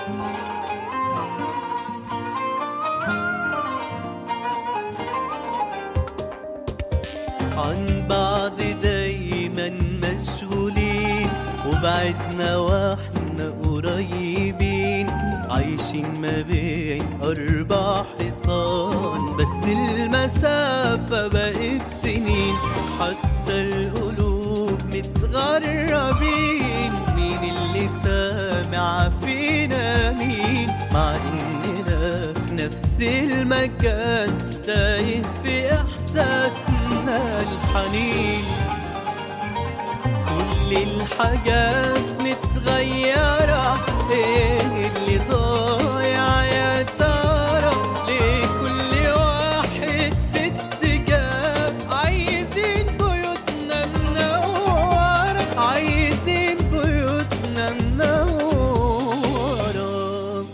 عن بعض دايما مشغولين وبعدنا واحنا قريبين عايشين ما بين أربع حيطان بس المسافة بقت سنين حتى القلوب متغربين مين اللي سامع فينا مين مع إننا في نفس المكان تايه في إحساسنا الحنين كل الحاجات متغيرة ايه اللي ضايع يا ترى ليه كل واحد في اتجاه عايزين بيوتنا منورة عايزين بيوتنا منورة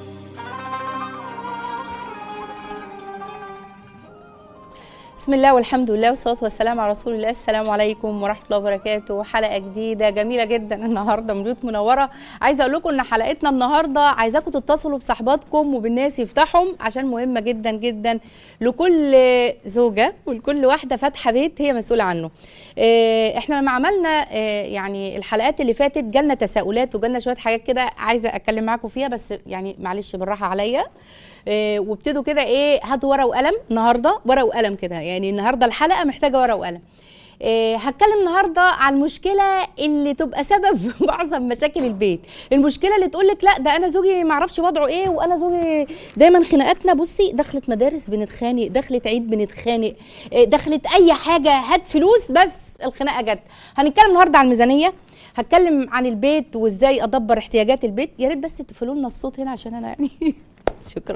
بسم الله والحمد لله والصلاة والسلام على رسول الله السلام عليكم ورحمة الله وبركاته حلقة جديدة جميلة جدا النهاردة من بيوت منورة عايزة أقول لكم إن حلقتنا النهاردة عايزاكم تتصلوا بصحباتكم وبالناس يفتحهم عشان مهمة جدا جدا لكل زوجة ولكل واحدة فاتحة بيت هي مسؤولة عنه آه، احنا لما عملنا آه، يعني الحلقات اللي فاتت جالنا تساؤلات وجالنا شوية حاجات كده عايزة أتكلم معاكم فيها بس يعني معلش بالراحة عليا آه، وابتدوا كده ايه هاتوا ورقه وقلم النهارده ورقه وقلم كده يعني النهارده الحلقه محتاجه ورقه وقلم آه، هتكلم النهارده عن المشكله اللي تبقى سبب في معظم مشاكل البيت المشكله اللي تقول لك لا ده انا زوجي ما اعرفش وضعه ايه وانا زوجي دايما خناقاتنا بصي دخلت مدارس بنتخانق دخلت عيد بنتخانق آه، دخلت اي حاجه هات فلوس بس الخناقه جت هنتكلم النهارده عن الميزانيه هتكلم عن البيت وازاي ادبر احتياجات البيت يا ريت بس تقفلوا لنا الصوت هنا عشان انا يعني شكرا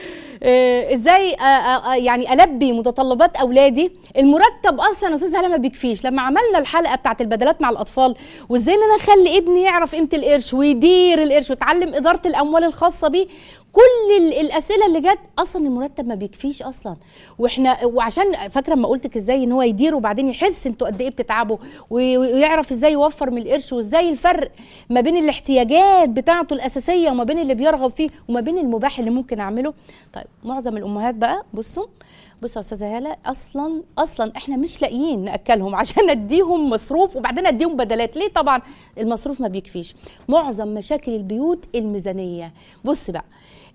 آه، ازاي آه، آه، آه، يعني البي متطلبات اولادي المرتب اصلا يا استاذ هلا ما بيكفيش لما عملنا الحلقه بتاعت البدلات مع الاطفال وازاي ان انا اخلي ابني يعرف قيمه القرش ويدير القرش ويتعلم اداره الاموال الخاصه بيه كل ال- الاسئله اللي جت اصلا المرتب ما بيكفيش اصلا واحنا وعشان فاكره لما قلتك ازاي ان هو يدير وبعدين يحس انتوا قد ايه بتتعبوا وي- ويعرف ازاي يوفر من القرش وازاي الفرق ما بين الاحتياجات بتاعته الاساسيه وما بين اللي بيرغب فيه وما بين المباح اللي ممكن اعمله طيب معظم الامهات بقى بصوا بصوا يا استاذه هاله اصلا اصلا احنا مش لاقيين ناكلهم عشان اديهم مصروف وبعدين اديهم بدلات ليه طبعا المصروف ما بيكفيش معظم مشاكل البيوت الميزانيه بص بقى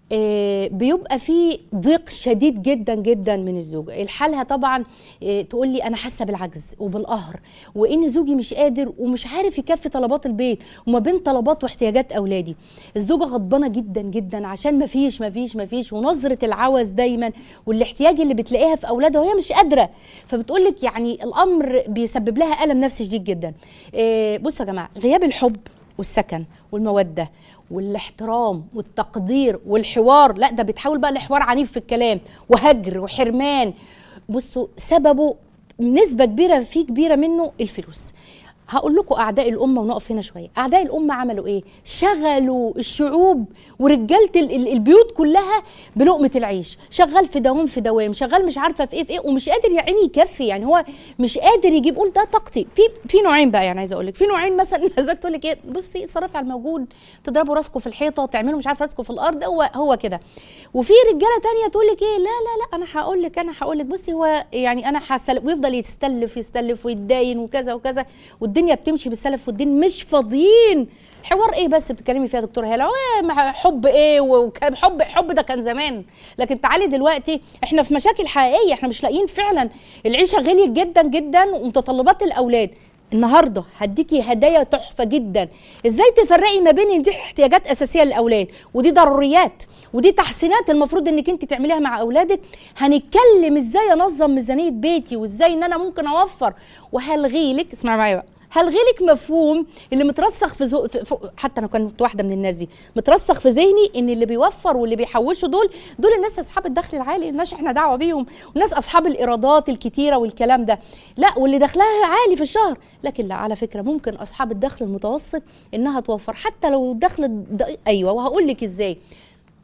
آه، بيبقى في ضيق شديد جدا جدا من الزوجه الحالها طبعا آه، تقول لي انا حاسه بالعجز وبالقهر وان زوجي مش قادر ومش عارف يكفي طلبات البيت وما بين طلبات واحتياجات اولادي الزوجه غضبانه جدا جدا عشان ما فيش ما فيش ما فيش ونظره العوز دايما والاحتياج اللي بتلاقيها في اولادها وهي مش قادره فبتقول لك يعني الامر بيسبب لها الم نفسي شديد جدا آه، بصوا يا جماعه غياب الحب والسكن والموده والاحترام والتقدير والحوار لا ده بتحاول بقى لحوار عنيف في الكلام وهجر وحرمان بصوا سببه نسبة كبيرة فيه كبيرة منه الفلوس هقول لكم اعداء الامه ونقف هنا شويه اعداء الامه عملوا ايه شغلوا الشعوب ورجاله ال- ال- البيوت كلها بلقمه العيش شغال في دوام في دوام شغال مش عارفه في ايه في ايه ومش قادر يا عيني يكفي يعني هو مش قادر يجيب قول ده طاقتي في في نوعين بقى يعني عايزه اقول لك في نوعين مثلا الناس تقول لك ايه بصي اتصرفي على الموجود تضربوا راسكم في الحيطه تعملوا مش عارفه راسكم في الارض هو هو كده وفي رجاله تانية تقول لك ايه لا لا لا انا هقول لك انا هقول لك بصي هو يعني انا هسلف ويفضل يستلف يستلف ويتداين وكذا وكذا والدنيا بتمشي بالسلف والدين مش فاضيين حوار ايه بس بتتكلمي فيها يا دكتوره هاله إيه مع- حب ايه وكان حب حب ده كان زمان لكن تعالي دلوقتي احنا في مشاكل حقيقيه احنا مش لاقيين فعلا العيشه غليت جدا جدا ومتطلبات الاولاد النهارده هديكي هدايا تحفه جدا ازاي تفرقي ما بين إن دي احتياجات اساسيه للاولاد ودي ضروريات ودي تحسينات المفروض انك انت تعمليها مع اولادك هنتكلم ازاي انظم ميزانيه بيتي وازاي ان انا ممكن اوفر وهلغي لك اسمعي معايا بقى هلغي لك مفهوم اللي مترسخ في, زو... في... في حتى انا كنت واحده من الناس دي مترسخ في ذهني ان اللي بيوفر واللي بيحوشوا دول دول الناس اصحاب الدخل العالي الناس احنا دعوه بيهم والناس اصحاب الايرادات الكتيره والكلام ده لا واللي دخلها عالي في الشهر لكن لا على فكره ممكن اصحاب الدخل المتوسط انها توفر حتى لو الدخل الض- ايوه وهقول لك ازاي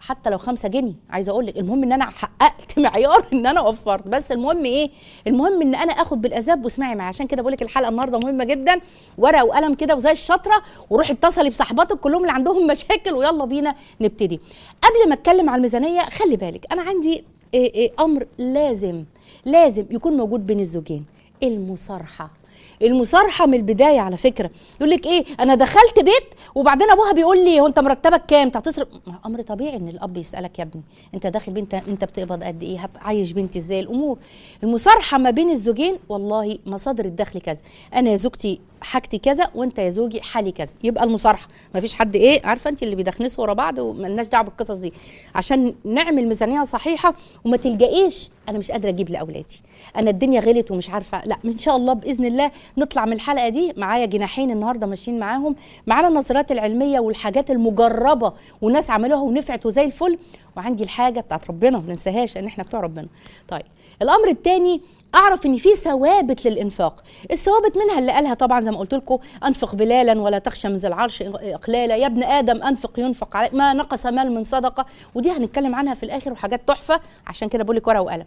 حتى لو خمسة جنيه عايزه اقول لك المهم ان انا حققت معيار ان انا وفرت بس المهم ايه المهم ان انا اخد بالاسباب واسمعي معايا عشان كده بقول لك الحلقه النهارده مهمه جدا ورقه وقلم كده وزي الشطره وروحي اتصلي بصاحباتك كلهم اللي عندهم مشاكل ويلا بينا نبتدي قبل ما اتكلم على الميزانيه خلي بالك انا عندي إيه إيه امر لازم لازم يكون موجود بين الزوجين المصارحه المصارحه من البدايه على فكره يقول لك ايه انا دخلت بيت وبعدين ابوها بيقول لي هو انت مرتبك كام انت هتصرف ما امر طبيعي ان الاب يسالك يا ابني انت داخل بنت انت بتقبض قد ايه هتعيش بنتي ازاي الامور المصارحه ما بين الزوجين والله مصادر الدخل كذا انا يا زوجتي حاجتي كذا وانت يا زوجي حالي كذا يبقى المصارحه ما فيش حد ايه عارفه انت اللي بيدخنسوا ورا بعض ومالناش دعوه بالقصص دي عشان نعمل ميزانيه صحيحه وما تلجئيش انا مش قادره اجيب لاولادي انا الدنيا غلت ومش عارفه لا ان شاء الله باذن الله نطلع من الحلقه دي معايا جناحين النهارده ماشيين معاهم معانا النظريات العلميه والحاجات المجربه وناس عملوها ونفعت وزي الفل وعندي الحاجه بتاعت ربنا ما ننساهاش ان احنا بتوع ربنا طيب الامر الثاني اعرف ان في ثوابت للانفاق الثوابت منها اللي قالها طبعا زي ما قلت لكم انفق بلالا ولا تخشى من ذي العرش اقلالا يا ابن ادم انفق ينفق عليك ما نقص مال من صدقه ودي هنتكلم عنها في الاخر وحاجات تحفه عشان كده بقول لك ورقه وقلم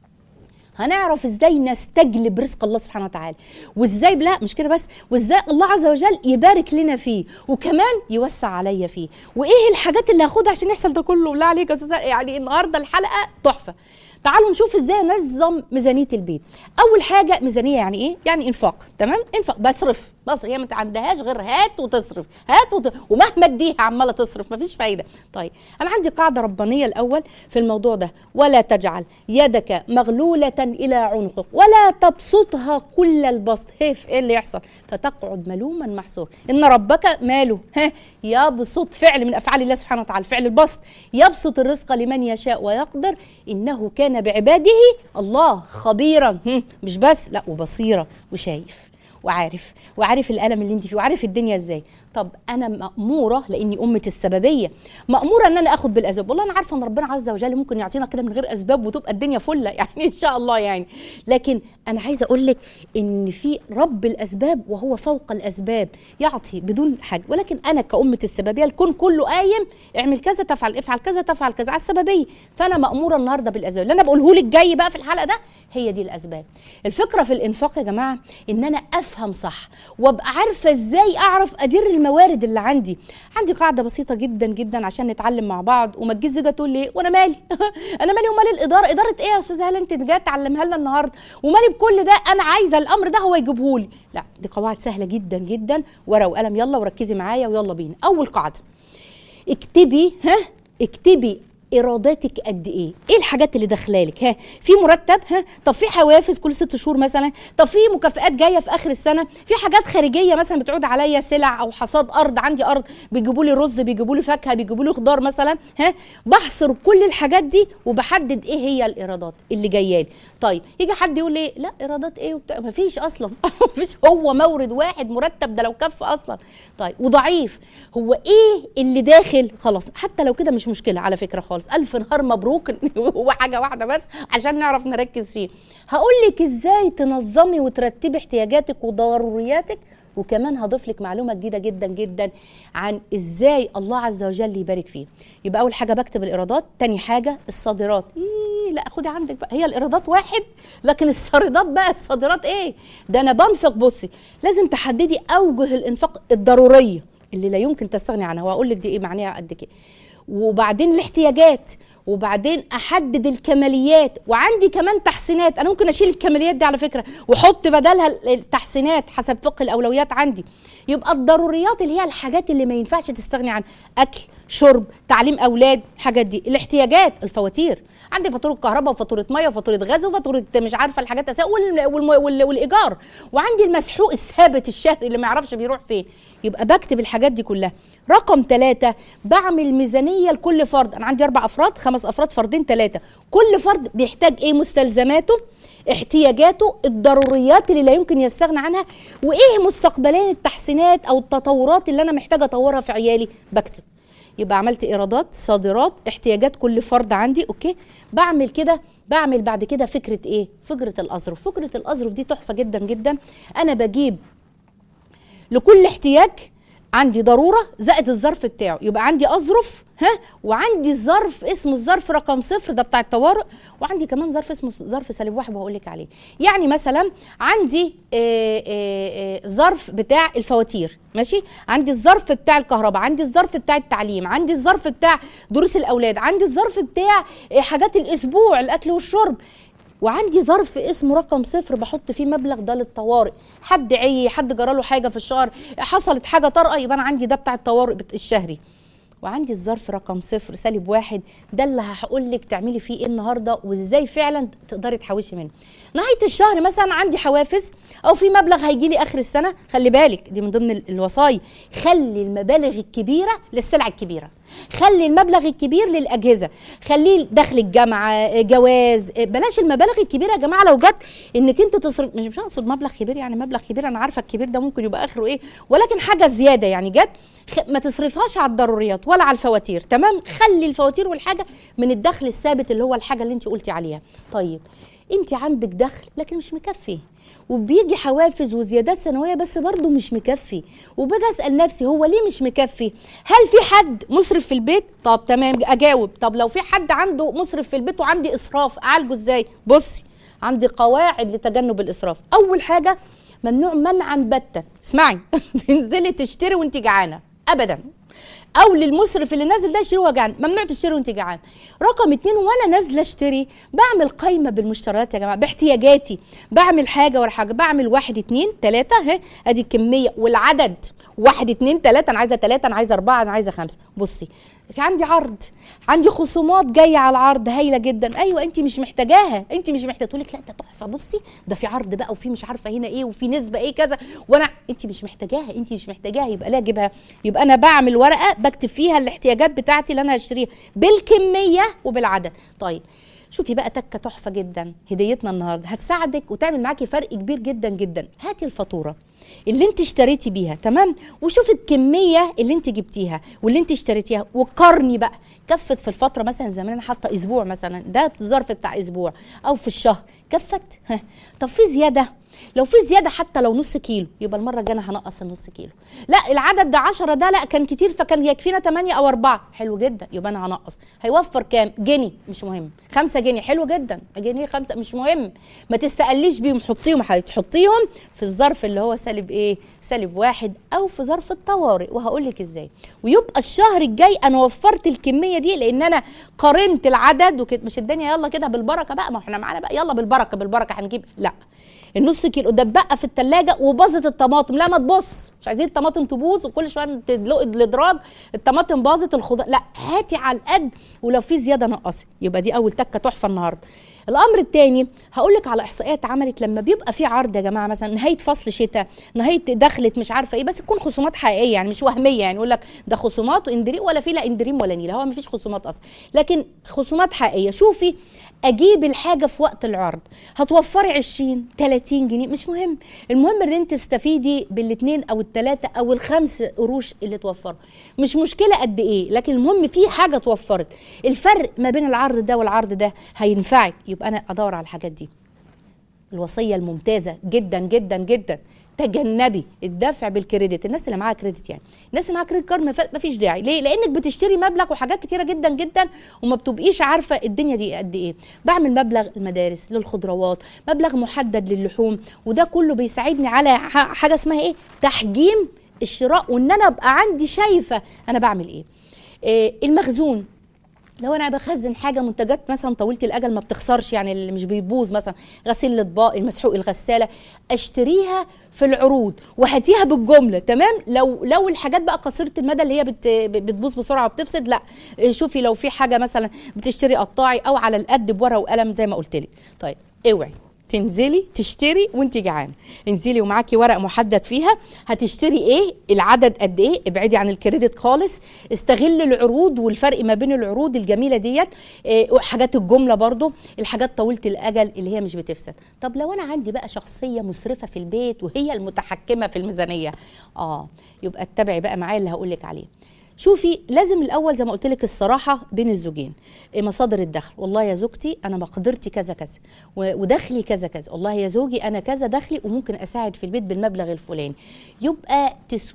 هنعرف ازاي نستجلب رزق الله سبحانه وتعالى وازاي لا مش كده بس وازاي الله عز وجل يبارك لنا فيه وكمان يوسع عليا فيه وايه الحاجات اللي هاخدها عشان يحصل ده كله بالله عليك يا استاذ يعني النهارده الحلقه تحفه تعالوا نشوف ازاي انظم ميزانيه البيت اول حاجه ميزانيه يعني ايه يعني انفاق تمام انفاق بصرف بصرف هي ما عندهاش غير هات وتصرف هات وت... ومهما اديها عماله تصرف مفيش فايده طيب انا عندي قاعده ربانيه الاول في الموضوع ده ولا تجعل يدك مغلوله الى عنقك ولا تبسطها كل البسط هيف ايه اللي يحصل فتقعد ملوما محسور ان ربك ماله ها يبسط فعل من افعال الله سبحانه وتعالى فعل البسط يبسط الرزق لمن يشاء ويقدر انه كان بعباده الله خبيرا هم، مش بس لا وبصيره وشايف وعارف وعارف الالم اللي انت فيه وعارف الدنيا ازاي طب انا ماموره لاني امه السببيه ماموره ان انا اخد بالاسباب والله انا عارفه ان ربنا عز وجل ممكن يعطينا كده من غير اسباب وتبقى الدنيا فله يعني ان شاء الله يعني لكن انا عايزه اقول لك ان في رب الاسباب وهو فوق الاسباب يعطي بدون حاجه ولكن انا كامه السببيه الكون كله قايم اعمل كذا تفعل افعل كذا تفعل كذا على السببيه فانا ماموره النهارده بالاسباب اللي انا بقوله لك جاي بقى في الحلقه ده هي دي الاسباب الفكره في الانفاق يا جماعه ان انا افهم صح وابقى عارفه ازاي اعرف ادير الموارد اللي عندي عندي قاعده بسيطه جدا جدا عشان نتعلم مع بعض وما تجيش زوجه تقول لي وانا مالي انا مالي ومال الاداره اداره ايه يا استاذه هلا انت جايه تعلمها لنا النهارده ومالي بكل ده انا عايزه الامر ده هو يجيبه لي لا دي قواعد سهله جدا جدا ورقه وقلم يلا وركزي معايا ويلا بينا اول قاعده اكتبي ها اكتبي ايراداتك قد ايه ايه الحاجات اللي داخلالك ها في مرتب ها طب في حوافز كل ست شهور مثلا طب في مكافئات جايه في اخر السنه في حاجات خارجيه مثلا بتعود عليا سلع او حصاد ارض عندي ارض بيجيبوا لي رز بيجيبوا لي فاكهه بيجيبوا لي خضار مثلا ها بحصر كل الحاجات دي وبحدد ايه هي الايرادات اللي جايه لي طيب يجي حد يقول لي لا ايرادات ايه وبتاع مفيش اصلا مفيش هو مورد واحد مرتب ده لو كف اصلا طيب وضعيف هو ايه اللي داخل خلاص حتى لو كده مش مشكله على فكره خالص الف نهار مبروك هو حاجه واحده بس عشان نعرف نركز فيه هقول لك ازاي تنظمي وترتبي احتياجاتك وضرورياتك وكمان هضيف لك معلومه جديده جدا جدا عن ازاي الله عز وجل يبارك فيه يبقى اول حاجه بكتب الايرادات تاني حاجه الصادرات إيه لا خدي عندك بقى هي الايرادات واحد لكن الصادرات بقى الصادرات ايه ده انا بنفق بصي لازم تحددي اوجه الانفاق الضروريه اللي لا يمكن تستغني عنها وهقول لك دي ايه معناها قد كده وبعدين الاحتياجات وبعدين احدد الكماليات وعندي كمان تحسينات انا ممكن اشيل الكماليات دي على فكره واحط بدلها التحسينات حسب فقه الاولويات عندي يبقى الضروريات اللي هي الحاجات اللي ما ينفعش تستغني عنها اكل شرب تعليم اولاد الحاجات دي الاحتياجات الفواتير عندي فاتوره كهرباء وفاتوره ميه وفاتوره غاز وفاتوره مش عارفه الحاجات أسا وال وال وال والايجار وعندي المسحوق الثابت الشهري اللي ما يعرفش بيروح فين يبقى بكتب الحاجات دي كلها رقم ثلاثة بعمل ميزانية لكل فرد أنا عندي أربع أفراد خمس أفراد فردين ثلاثة كل فرد بيحتاج إيه مستلزماته احتياجاته الضروريات اللي لا يمكن يستغنى عنها وايه مستقبلين التحسينات او التطورات اللي انا محتاجه اطورها في عيالي بكتب يبقى عملت ايرادات صادرات احتياجات كل فرد عندي اوكي بعمل كده بعمل بعد كده فكره ايه فكره الاظرف فكره الاظرف دي تحفه جدا جدا انا بجيب لكل احتياج عندي ضروره زائد الظرف بتاعه يبقى عندي اظرف ها وعندي الظرف اسمه الظرف رقم صفر ده بتاع الطوارئ وعندي كمان ظرف اسمه ظرف سالب واحد وهقول لك عليه يعني مثلا عندي آه، آه، آه، ظرف بتاع الفواتير ماشي عندي الظرف بتاع الكهرباء عندي الظرف بتاع التعليم عندي الظرف بتاع دروس الاولاد عندي الظرف بتاع آه، حاجات الاسبوع الاكل والشرب وعندي ظرف اسمه رقم صفر بحط فيه مبلغ ده للطوارئ حد عي حد جراله حاجه في الشهر حصلت حاجه طارئه يبقى انا عندي ده بتاع الطوارئ بت- الشهري وعندي الظرف رقم صفر سالب واحد ده اللي هقول لك تعملي فيه ايه النهارده وازاي فعلا تقدري تحوشي منه نهايه الشهر مثلا عندي حوافز او في مبلغ هيجي لي اخر السنه خلي بالك دي من ضمن ال- الوصايا خلي المبالغ الكبيره للسلع الكبيره خلي المبلغ الكبير للاجهزه خليه دخل الجامعه جواز بلاش المبالغ الكبيره يا جماعه لو جت انك انت تصرف مش مش هقصد مبلغ كبير يعني مبلغ كبير انا عارفه الكبير ده ممكن يبقى اخره ايه ولكن حاجه زياده يعني جت خ- ما تصرفهاش على الضروريات ولا على الفواتير تمام خلي الفواتير والحاجه من الدخل الثابت اللي هو الحاجه اللي انت قلتي عليها طيب انت عندك دخل لكن مش مكفي وبيجي حوافز وزيادات سنويه بس برضه مش مكفي وباجي اسال نفسي هو ليه مش مكفي هل في حد مسرف في البيت طب تمام اجاوب طب لو في حد عنده مسرف في البيت وعندي اسراف اعالجه ازاي بصي عندي قواعد لتجنب الاسراف اول حاجه ممنوع منعا باتا اسمعي تنزلي تشتري وانت جعانه ابدا او للمسرف اللي نازل ده يشتري وهو جعان ممنوع تشتري وانت جعان رقم اتنين وانا نازله اشتري بعمل قايمه بالمشتريات يا جماعه باحتياجاتي بعمل حاجه ورا حاجه بعمل واحد اتنين تلاته اهي ادي الكميه والعدد واحد اتنين تلاته انا عايزه تلاته انا عايزه اربعه انا عايزه خمسه بصي في عندي عرض عندي خصومات جايه على العرض هايله جدا ايوه انت مش محتاجاها انت مش محتاجه تقول لك لا ده تحفه بصي ده في عرض بقى وفي مش عارفه هنا ايه وفي نسبه ايه كذا وانا انت مش محتاجاها انت مش محتاجاها يبقى لا اجيبها يبقى انا بعمل ورقه بكتب فيها الاحتياجات بتاعتي اللي انا هشتريها بالكميه وبالعدد طيب شوفي بقى تكه تحفه جدا هديتنا النهارده هتساعدك وتعمل معاكي فرق كبير جدا جدا هاتي الفاتوره اللي انت اشتريتي بيها تمام وشوفي الكميه اللي انت جبتيها واللي انت اشتريتيها وقارني بقى كفت في الفتره مثلا زمان انا حاطه اسبوع مثلا ده ظرف بتاع اسبوع او في الشهر كفت ها. طب في زياده لو في زياده حتى لو نص كيلو يبقى المره الجايه انا هنقص النص كيلو لا العدد ده 10 ده لا كان كتير فكان يكفينا 8 او 4 حلو جدا يبقى انا هنقص هيوفر كام جنيه مش مهم 5 جنيه حلو جدا جنيه 5 مش مهم ما تستقليش بيهم حطيهم يا حبيبتي حطيهم في الظرف اللي هو سالب ايه سالب واحد او في ظرف الطوارئ وهقول لك ازاي ويبقى الشهر الجاي انا وفرت الكميه دي لان انا قارنت العدد وكده مش الدنيا يلا كده بالبركه بقى ما احنا معانا بقى يلا بالبركه بالبركه هنجيب لا النص كيلو ده اتبقى في التلاجة وباظت الطماطم لا ما تبص مش عايزين الطماطم تبوظ وكل شويه تدلق الادراج الطماطم باظت الخضار لا هاتي على القد ولو في زياده نقصي يبقى دي اول تكه تحفه النهارده الامر الثاني هقول لك على احصائيات اتعملت لما بيبقى في عرض يا جماعه مثلا نهايه فصل شتاء نهايه دخلت مش عارفه ايه بس تكون خصومات حقيقيه يعني مش وهميه يعني يقول لك ده خصومات واندريم ولا في لا اندريم ولا نيله هو ما فيش خصومات اصلا لكن خصومات حقيقيه شوفي اجيب الحاجه في وقت العرض هتوفري 20 30 جنيه مش مهم المهم ان انت تستفيدي بالاثنين او الثلاثه او الخمس قروش اللي توفروا مش مشكله قد ايه لكن المهم في حاجه توفرت الفرق ما بين العرض ده والعرض ده هينفعك يبقى انا ادور على الحاجات دي الوصيه الممتازه جدا جدا جدا تجنبي الدفع بالكريدت الناس اللي معاها كريدت يعني الناس اللي معاها كريدت كارد ما فيش داعي ليه لانك بتشتري مبلغ وحاجات كتيره جدا جدا وما بتبقيش عارفه الدنيا دي قد ايه بعمل مبلغ المدارس للخضروات مبلغ محدد للحوم وده كله بيساعدني على ح- حاجه اسمها ايه تحجيم الشراء وان انا ابقى عندي شايفه انا بعمل ايه, إيه المخزون لو انا بخزن حاجه منتجات مثلا طويله الاجل ما بتخسرش يعني اللي مش بيبوظ مثلا غسيل الاطباق المسحوق الغساله اشتريها في العروض وهاتيها بالجمله تمام لو لو الحاجات بقى قصيره المدى اللي هي بت بتبوظ بسرعه وبتفسد لا شوفي لو في حاجه مثلا بتشتري قطاعي او على القد بورقه وقلم زي ما قلت لك طيب اوعي تنزلي تشتري وانت جعانه انزلي ومعاكي ورق محدد فيها هتشتري ايه العدد قد ايه ابعدي عن الكريدت خالص استغل العروض والفرق ما بين العروض الجميله ديت إيه حاجات الجمله برضو الحاجات طويله الاجل اللي هي مش بتفسد طب لو انا عندي بقى شخصيه مسرفه في البيت وهي المتحكمه في الميزانيه اه يبقى اتبعي بقى معايا اللي هقول لك عليه شوفي لازم الاول زي ما قلت لك الصراحه بين الزوجين إيه مصادر الدخل والله يا زوجتي انا مقدرتي كذا كذا و- ودخلي كذا كذا والله يا زوجي انا كذا دخلي وممكن اساعد في البيت بالمبلغ الفلاني يبقى تس...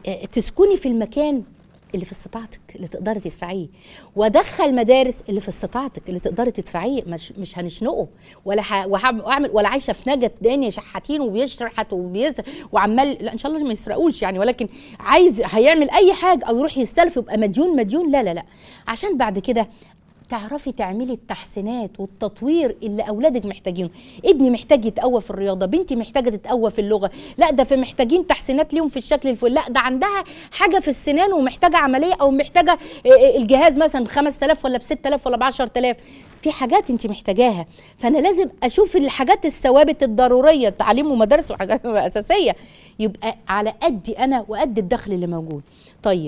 تسكني في المكان اللي في استطاعتك اللي تقدري تدفعيه وادخل مدارس اللي في استطاعتك اللي تقدري تدفعيه مش مش هنشنقه ولا ح... وهعمل واعمل ولا عايشه في نجا تاني شحاتين وبيشحت وبيز وعمال لا ان شاء الله ما يسرقوش يعني ولكن عايز هيعمل اي حاجه او يروح يستلف يبقى مديون مديون لا لا لا عشان بعد كده تعرفي تعملي التحسينات والتطوير اللي اولادك محتاجينه ابني محتاج يتقوى في الرياضه بنتي محتاجه تتقوى في اللغه لا ده في محتاجين تحسينات ليهم في الشكل الفل لا ده عندها حاجه في السنان ومحتاجه عمليه او محتاجه آه، آه، الجهاز مثلا ب 5000 ولا ب 6000 ولا ب 10000 في حاجات انت محتاجاها فانا لازم اشوف الحاجات الثوابت الضروريه تعليم ومدارس وحاجات اساسيه يبقى على قدي انا وقد الدخل اللي موجود طيب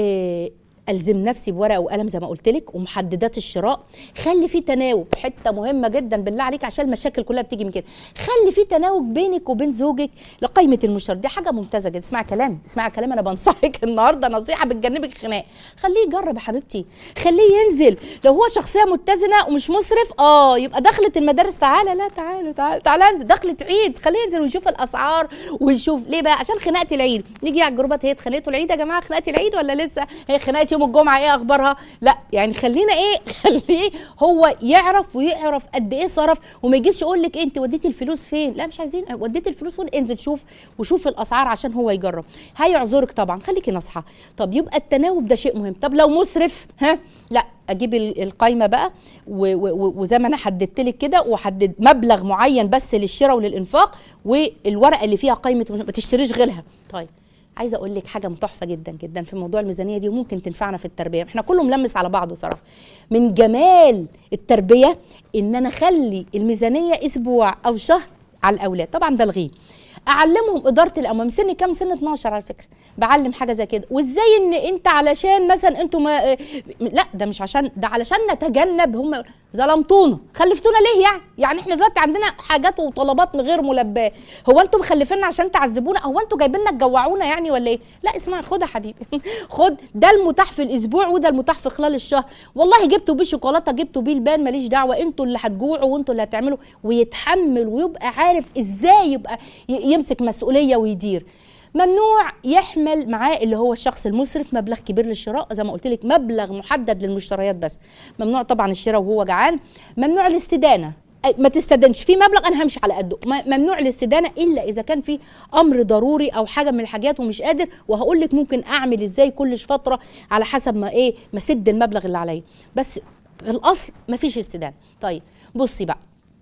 آه الزم نفسي بورقه وقلم زي ما قلت لك ومحددات الشراء خلي في تناوب حته مهمه جدا بالله عليك عشان المشاكل كلها بتيجي من كده خلي في تناوب بينك وبين زوجك لقائمه المشترك دي حاجه ممتازه جدا اسمعي كلام اسمعي كلام انا بنصحك النهارده نصيحه بتجنبك خناق خليه يجرب يا حبيبتي خليه ينزل لو هو شخصيه متزنه ومش مسرف اه يبقى دخلت المدارس تعالى لا تعالى تعالى تعالى انزل دخلت عيد خليه ينزل ويشوف الاسعار ويشوف ليه بقى عشان خناقه العيد نيجي على الجروبات هي اتخانقتوا العيد يا جماعه خناقه العيد ولا لسه هي خناقه يوم الجمعه ايه اخبارها لا يعني خلينا ايه خليه هو يعرف ويعرف قد ايه صرف وما يجيش يقول لك إيه انت وديتي الفلوس فين لا مش عايزين وديتي الفلوس فين انزل شوف وشوف الاسعار عشان هو يجرب هيعذرك طبعا خليكي ناصحه طب يبقى التناوب ده شيء مهم طب لو مسرف ها لا اجيب ال- القايمه بقى و- و- و- وزي ما انا حددت لك كده واحدد مبلغ معين بس للشراء وللانفاق والورقه اللي فيها قايمه ما تشتريش غيرها طيب عايزه اقول لك حاجه تحفه جدا جدا في موضوع الميزانيه دي وممكن تنفعنا في التربيه احنا كله ملمس على بعضه صراحه من جمال التربيه ان انا اخلي الميزانيه اسبوع او شهر على الاولاد طبعا بلغيه اعلمهم اداره الاموال من سن كام سن 12 على فكره بعلم حاجه زي كده وازاي ان انت علشان مثلا انتوا ما لا ده مش عشان ده علشان نتجنب هم ظلمتونا خلفتونا ليه يعني يعني احنا دلوقتي عندنا حاجات وطلبات غير ملباه هو انتوا مخلفيننا عشان تعذبونا هو انتوا جايبيننا تجوعونا يعني ولا ايه لا اسمع خد يا حبيبي خد ده المتاح في الاسبوع وده المتاح في خلال الشهر والله جبتوا بيه شوكولاته جبتوا بيه البان ماليش دعوه انتوا اللي هتجوعوا وانتوا اللي هتعملوا ويتحمل ويبقى عارف ازاي يبقى ي- يمسك مسؤوليه ويدير ممنوع يحمل معاه اللي هو الشخص المسرف مبلغ كبير للشراء زي ما قلت لك مبلغ محدد للمشتريات بس ممنوع طبعا الشراء وهو جعان ممنوع الاستدانه أي- ما تستدنش في مبلغ انا همشي على قده م- ممنوع الاستدانه الا اذا كان في امر ضروري او حاجه من الحاجات ومش قادر وهقول لك ممكن اعمل ازاي كل فتره على حسب ما ايه ما اسد المبلغ اللي عليا بس في الاصل ما فيش استدانه طيب بصي بقى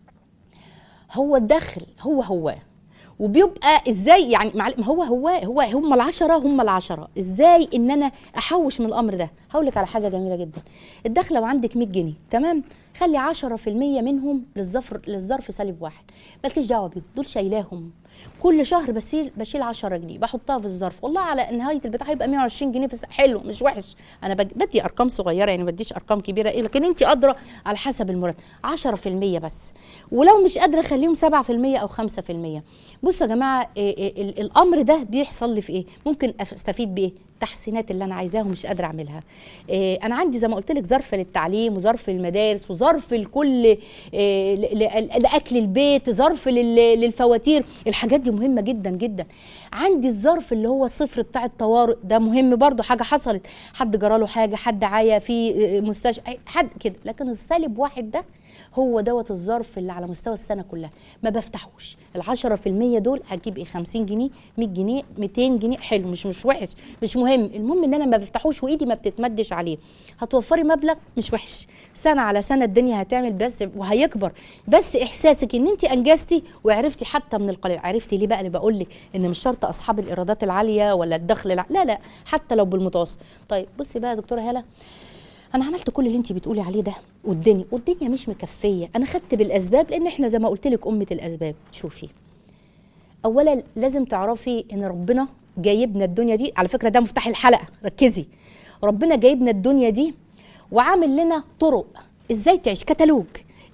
هو الدخل هو هو وبيبقى ازاي يعني معل- ما هو هو هو هم العشرة هم العشرة ازاي ان انا احوش من الامر ده هقول لك على حاجه جميله جدا الدخل لو عندك 100 جنيه تمام خلي 10% منهم للظرف للظرف سالب واحد مالكيش دعوه بيهم دول شايلاهم كل شهر بشيل بشيل 10 جنيه بحطها في الظرف والله على نهايه البتاع هيبقى 120 جنيه في الس- حلو مش وحش انا بج- بدي ارقام صغيره يعني ما بديش ارقام كبيره ايه لكن انت قادره على حسب المرتب 10% بس ولو مش قادره خليهم 7% او 5% بصوا يا جماعه إيه إيه ال- الامر ده بيحصل لي في ايه ممكن استفيد بايه التحسينات اللي انا عايزاها ومش قادره اعملها إيه انا عندي زي ما قلت لك ظرف للتعليم وظرف للمدارس وظرف لكل إيه ل- ل- لاكل البيت ظرف لل- للفواتير الحاجات دي مهمه جدا جدا عندي الظرف اللي هو الصفر بتاع الطوارئ ده مهم برضو حاجه حصلت حد جراله حاجه حد عيا في إيه، مستشفى أي حد كده لكن السالب واحد ده هو دوت الظرف اللي على مستوى السنه كلها ما بفتحوش ال 10% دول هجيب ايه 50 جنيه 100 جنيه 200 جنيه حلو مش مش وحش مش مهم المهم ان انا ما بفتحوش وايدي ما بتتمدش عليه هتوفري مبلغ مش وحش سنه على سنه الدنيا هتعمل بس وهيكبر بس احساسك ان انت انجزتي وعرفتي حتى من القليل عرفتي ليه بقى اللي بقول لك ان مش شرط اصحاب الايرادات العاليه ولا الدخل الع... لا لا حتى لو بالمتوسط طيب بصي بقى يا دكتوره هاله انا عملت كل اللي انت بتقولي عليه ده والدنيا والدنيا مش مكفيه انا خدت بالاسباب لان احنا زي ما قلت لك امه الاسباب شوفي اولا لازم تعرفي ان ربنا جايبنا الدنيا دي على فكره ده مفتاح الحلقه ركزي ربنا جايبنا الدنيا دي وعامل لنا طرق ازاي تعيش كتالوج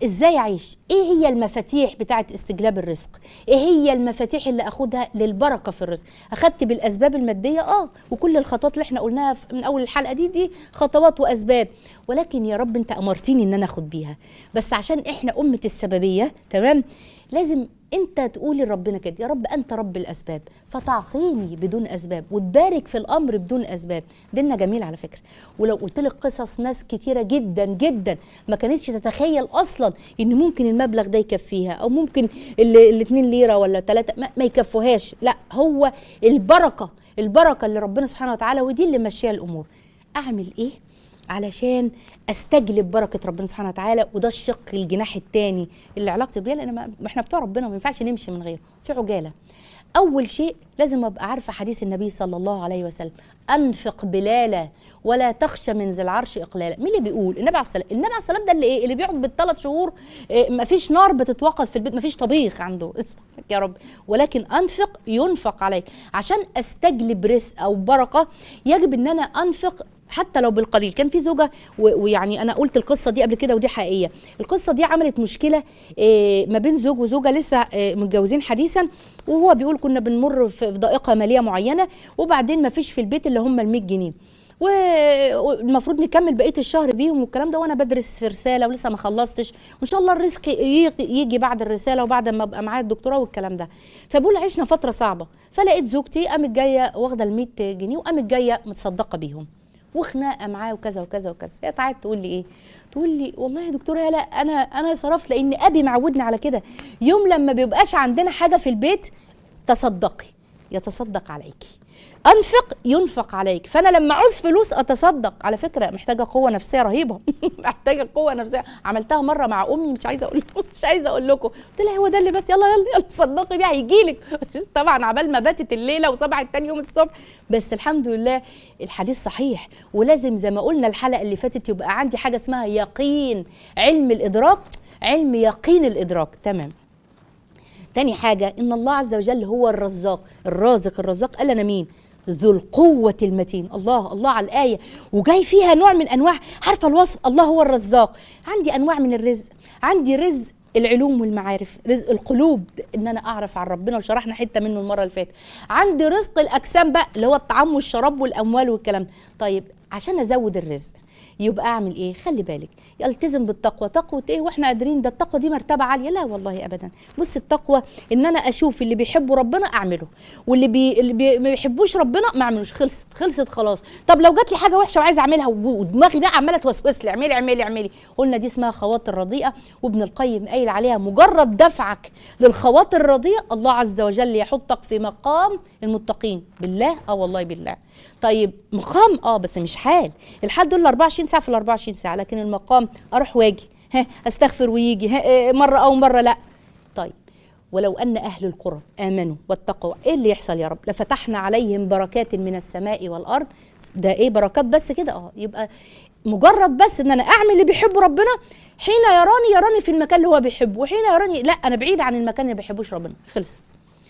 ازاي اعيش ايه هي المفاتيح بتاعه استجلاب الرزق ايه هي المفاتيح اللي اخدها للبركه في الرزق اخدت بالاسباب الماديه اه وكل الخطوات اللي احنا قلناها في- من اول الحلقه دي دي خطوات واسباب ولكن يا رب انت امرتني ان انا اخد بيها بس عشان احنا امه السببيه تمام لازم انت تقولي لربنا كده يا رب انت رب الاسباب فتعطيني بدون اسباب وتبارك في الامر بدون اسباب ديننا جميل على فكره ولو قلت لك قصص ناس كتيره جدا جدا ما كانتش تتخيل اصلا ان ممكن المبلغ ده يكفيها او ممكن الاثنين ليره ولا ثلاثه ما, ما يكفوهاش لا هو البركه البركه اللي ربنا سبحانه وتعالى ودي اللي ماشيه الامور اعمل ايه علشان استجلب بركه ربنا سبحانه وتعالى وده الشق الجناح الثاني اللي علاقتي بيه لان ما ما احنا بتوع ربنا ما ينفعش نمشي من غيره في عجاله اول شيء لازم ابقى عارفه حديث النبي صلى الله عليه وسلم انفق بلالا ولا تخشى من ذي العرش اقلالا مين اللي بيقول النبي عليه السلام النبي عليه السلام ده اللي ايه اللي بيقعد بالثلاث شهور إيه ما فيش نار بتتوقد في البيت ما فيش طبيخ عنده اسمك يا رب ولكن انفق ينفق عليك عشان استجلب رزق او بركه يجب ان انا انفق حتى لو بالقليل كان في زوجه و- ويعني انا قلت القصه دي قبل كده ودي حقيقيه القصه دي عملت مشكله إيه، ما بين زوج وزوجه لسه إيه، متجوزين حديثا وهو بيقول كنا بنمر في ضائقه ماليه معينه وبعدين ما فيش في البيت الا هم ال 100 جنيه و- والمفروض نكمل بقيه الشهر بيهم والكلام ده وانا بدرس في رساله ولسه ما خلصتش وان شاء الله الرزق ي- يجي بعد الرساله وبعد ما ابقى معايا الدكتوراه والكلام ده فبقول عشنا فتره صعبه فلقيت زوجتي قامت جايه واخده ال 100 جنيه وقامت جايه متصدقه بيهم وخناقه معاه وكذا وكذا وكذا هي قعدت تقول لي ايه تقول لي والله يا دكتوره لا انا انا صرفت لان ابي معودني على كده يوم لما بيبقاش عندنا حاجه في البيت تصدقي يتصدق عليكي انفق ينفق عليك فانا لما عوز فلوس اتصدق على فكره محتاجه قوه نفسيه رهيبه محتاجه قوه نفسيه عملتها مره مع امي مش عايزه اقول مش عايزه اقول لكم قلت لها هو ده اللي بس يلا يلا يلا صدقي بيها هيجي لك طبعا عبال ما باتت الليله وصبحت تاني يوم الصبح بس الحمد لله الحديث صحيح ولازم زي ما قلنا الحلقه اللي فاتت يبقى عندي حاجه اسمها يقين علم الادراك علم يقين الادراك تمام تاني حاجة إن الله عز وجل هو الرزاق الرازق الرزاق قال أنا مين ذو القوة المتين الله الله على الآية وجاي فيها نوع من أنواع عارفة الوصف الله هو الرزاق عندي أنواع من الرزق عندي رزق العلوم والمعارف رزق القلوب ان انا اعرف عن ربنا وشرحنا حته منه المره اللي فاتت عندي رزق الاجسام بقى اللي هو الطعام والشراب والاموال والكلام ده. طيب عشان ازود الرزق يبقى اعمل ايه خلي بالك يلتزم بالتقوى تقوى ايه واحنا قادرين ده التقوى دي مرتبه عاليه لا والله ابدا بص التقوى ان انا اشوف اللي بيحبوا ربنا اعمله واللي بي... اللي بي... ما بيحبوش ربنا ما اعملوش خلصت خلصت خلاص طب لو جات لي حاجه وحشه وعايزه اعملها و- ودماغي بقى عماله توسوس لي اعملي اعملي اعملي قلنا دي اسمها خواطر رديئه وابن القيم قايل عليها مجرد دفعك للخواطر الرديئه الله عز وجل يحطك في مقام المتقين بالله اه والله بالله طيب مقام اه بس مش حال الحال دول 24 ساعه في ال 24 ساعه لكن المقام اروح واجي ها استغفر ويجي ها إيه، مره او مره لا طيب ولو ان اهل القرى امنوا واتقوا ايه اللي يحصل يا رب لفتحنا عليهم بركات من السماء والارض ده ايه بركات بس كده اه يبقى مجرد بس ان انا اعمل اللي بيحبه ربنا حين يراني يراني في المكان اللي هو بيحبه وحين يراني لا انا بعيد عن المكان اللي بيحبوش ربنا خلصت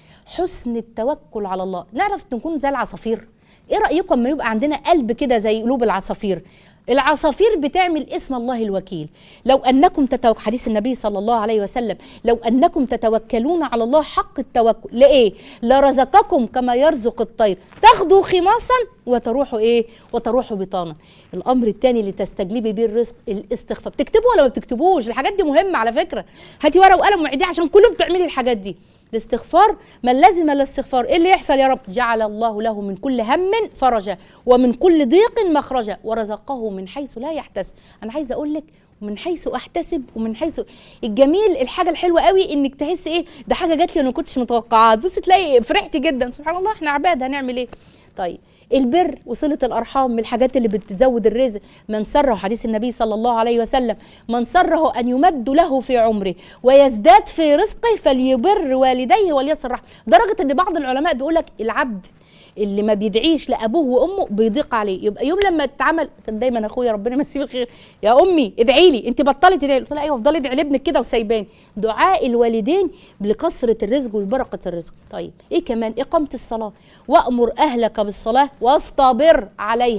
حسن التوكل على الله نعرف نكون زي العصافير ايه رايكم لما يبقى عندنا قلب كده زي قلوب العصافير العصافير بتعمل اسم الله الوكيل لو انكم تتوك حديث النبي صلى الله عليه وسلم لو انكم تتوكلون على الله حق التوكل لايه لرزقكم كما يرزق الطير تاخذوا خماصا وتروحوا ايه وتروحوا بطانا الامر الثاني اللي تستجلبي بيه الرزق الاستغفار بتكتبوا ولا ما بتكتبوش الحاجات دي مهمه على فكره هاتي ورقه وقلم وعديه عشان كلهم بتعملي الحاجات دي الاستغفار من لزم الاستغفار ايه اللي يحصل يا رب جعل الله له من كل هم فرجا ومن كل ضيق مخرجا ورزقه من حيث لا يحتسب انا عايزه اقول لك ومن حيث احتسب ومن حيث الجميل الحاجه الحلوه قوي انك تحس ايه ده حاجه جات لي انا ما كنتش متوقعاها بص تلاقي فرحتي جدا سبحان الله احنا عباد هنعمل ايه طيب البر وصلة الأرحام من الحاجات اللي بتزود الرزق من سره حديث النبي صلى الله عليه وسلم من سره أن يمد له في عمره ويزداد في رزقه فليبر والديه وليصل رحمه درجة أن بعض العلماء بيقول لك العبد اللي ما بيدعيش لابوه وامه بيضيق عليه يبقى يوم لما اتعمل كان دايما اخويا ربنا يمسيه بالخير يا امي ادعي لي انت بطلي تدعي لي قلت لها ايوه افضلي ادعي لابنك كده وسايباني دعاء الوالدين لكثره الرزق وبركه الرزق طيب ايه كمان اقامه الصلاه وامر اهلك بالصلاه واصطبر عليها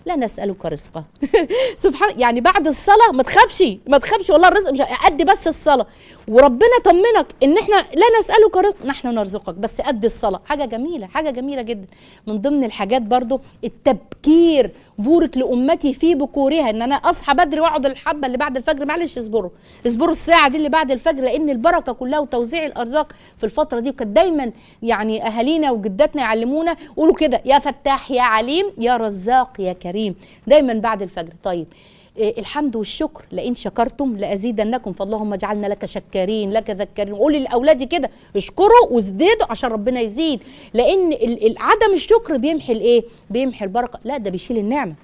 لا نسالك رزقا سبحان يعني بعد الصلاه ما تخافش ما تخافش والله الرزق مش قد بس الصلاه وربنا طمنك ان احنا لا نسالك رزق نحن نرزقك بس قد الصلاه حاجه جميله حاجه جميله جدا من ضمن الحاجات برضو التبكير بورك لامتي في بكورها ان انا اصحى بدري واقعد الحبه اللي بعد الفجر معلش اصبروا اصبروا الساعه دي اللي بعد الفجر لان البركه كلها وتوزيع الارزاق في الفتره دي وكانت دايما يعني اهالينا وجداتنا يعلمونا قولوا كده يا فتاح يا عليم يا رزاق يا كريم دايما بعد الفجر طيب إيه الحمد والشكر لئن شكرتم لازيدنكم فاللهم اجعلنا لك شكارين لك ذكارين قولي لاولادي كده اشكروا وازدادوا عشان ربنا يزيد لان ال- ال- عدم الشكر بيمحي الايه بيمحي البركه لا ده بيشيل النعمه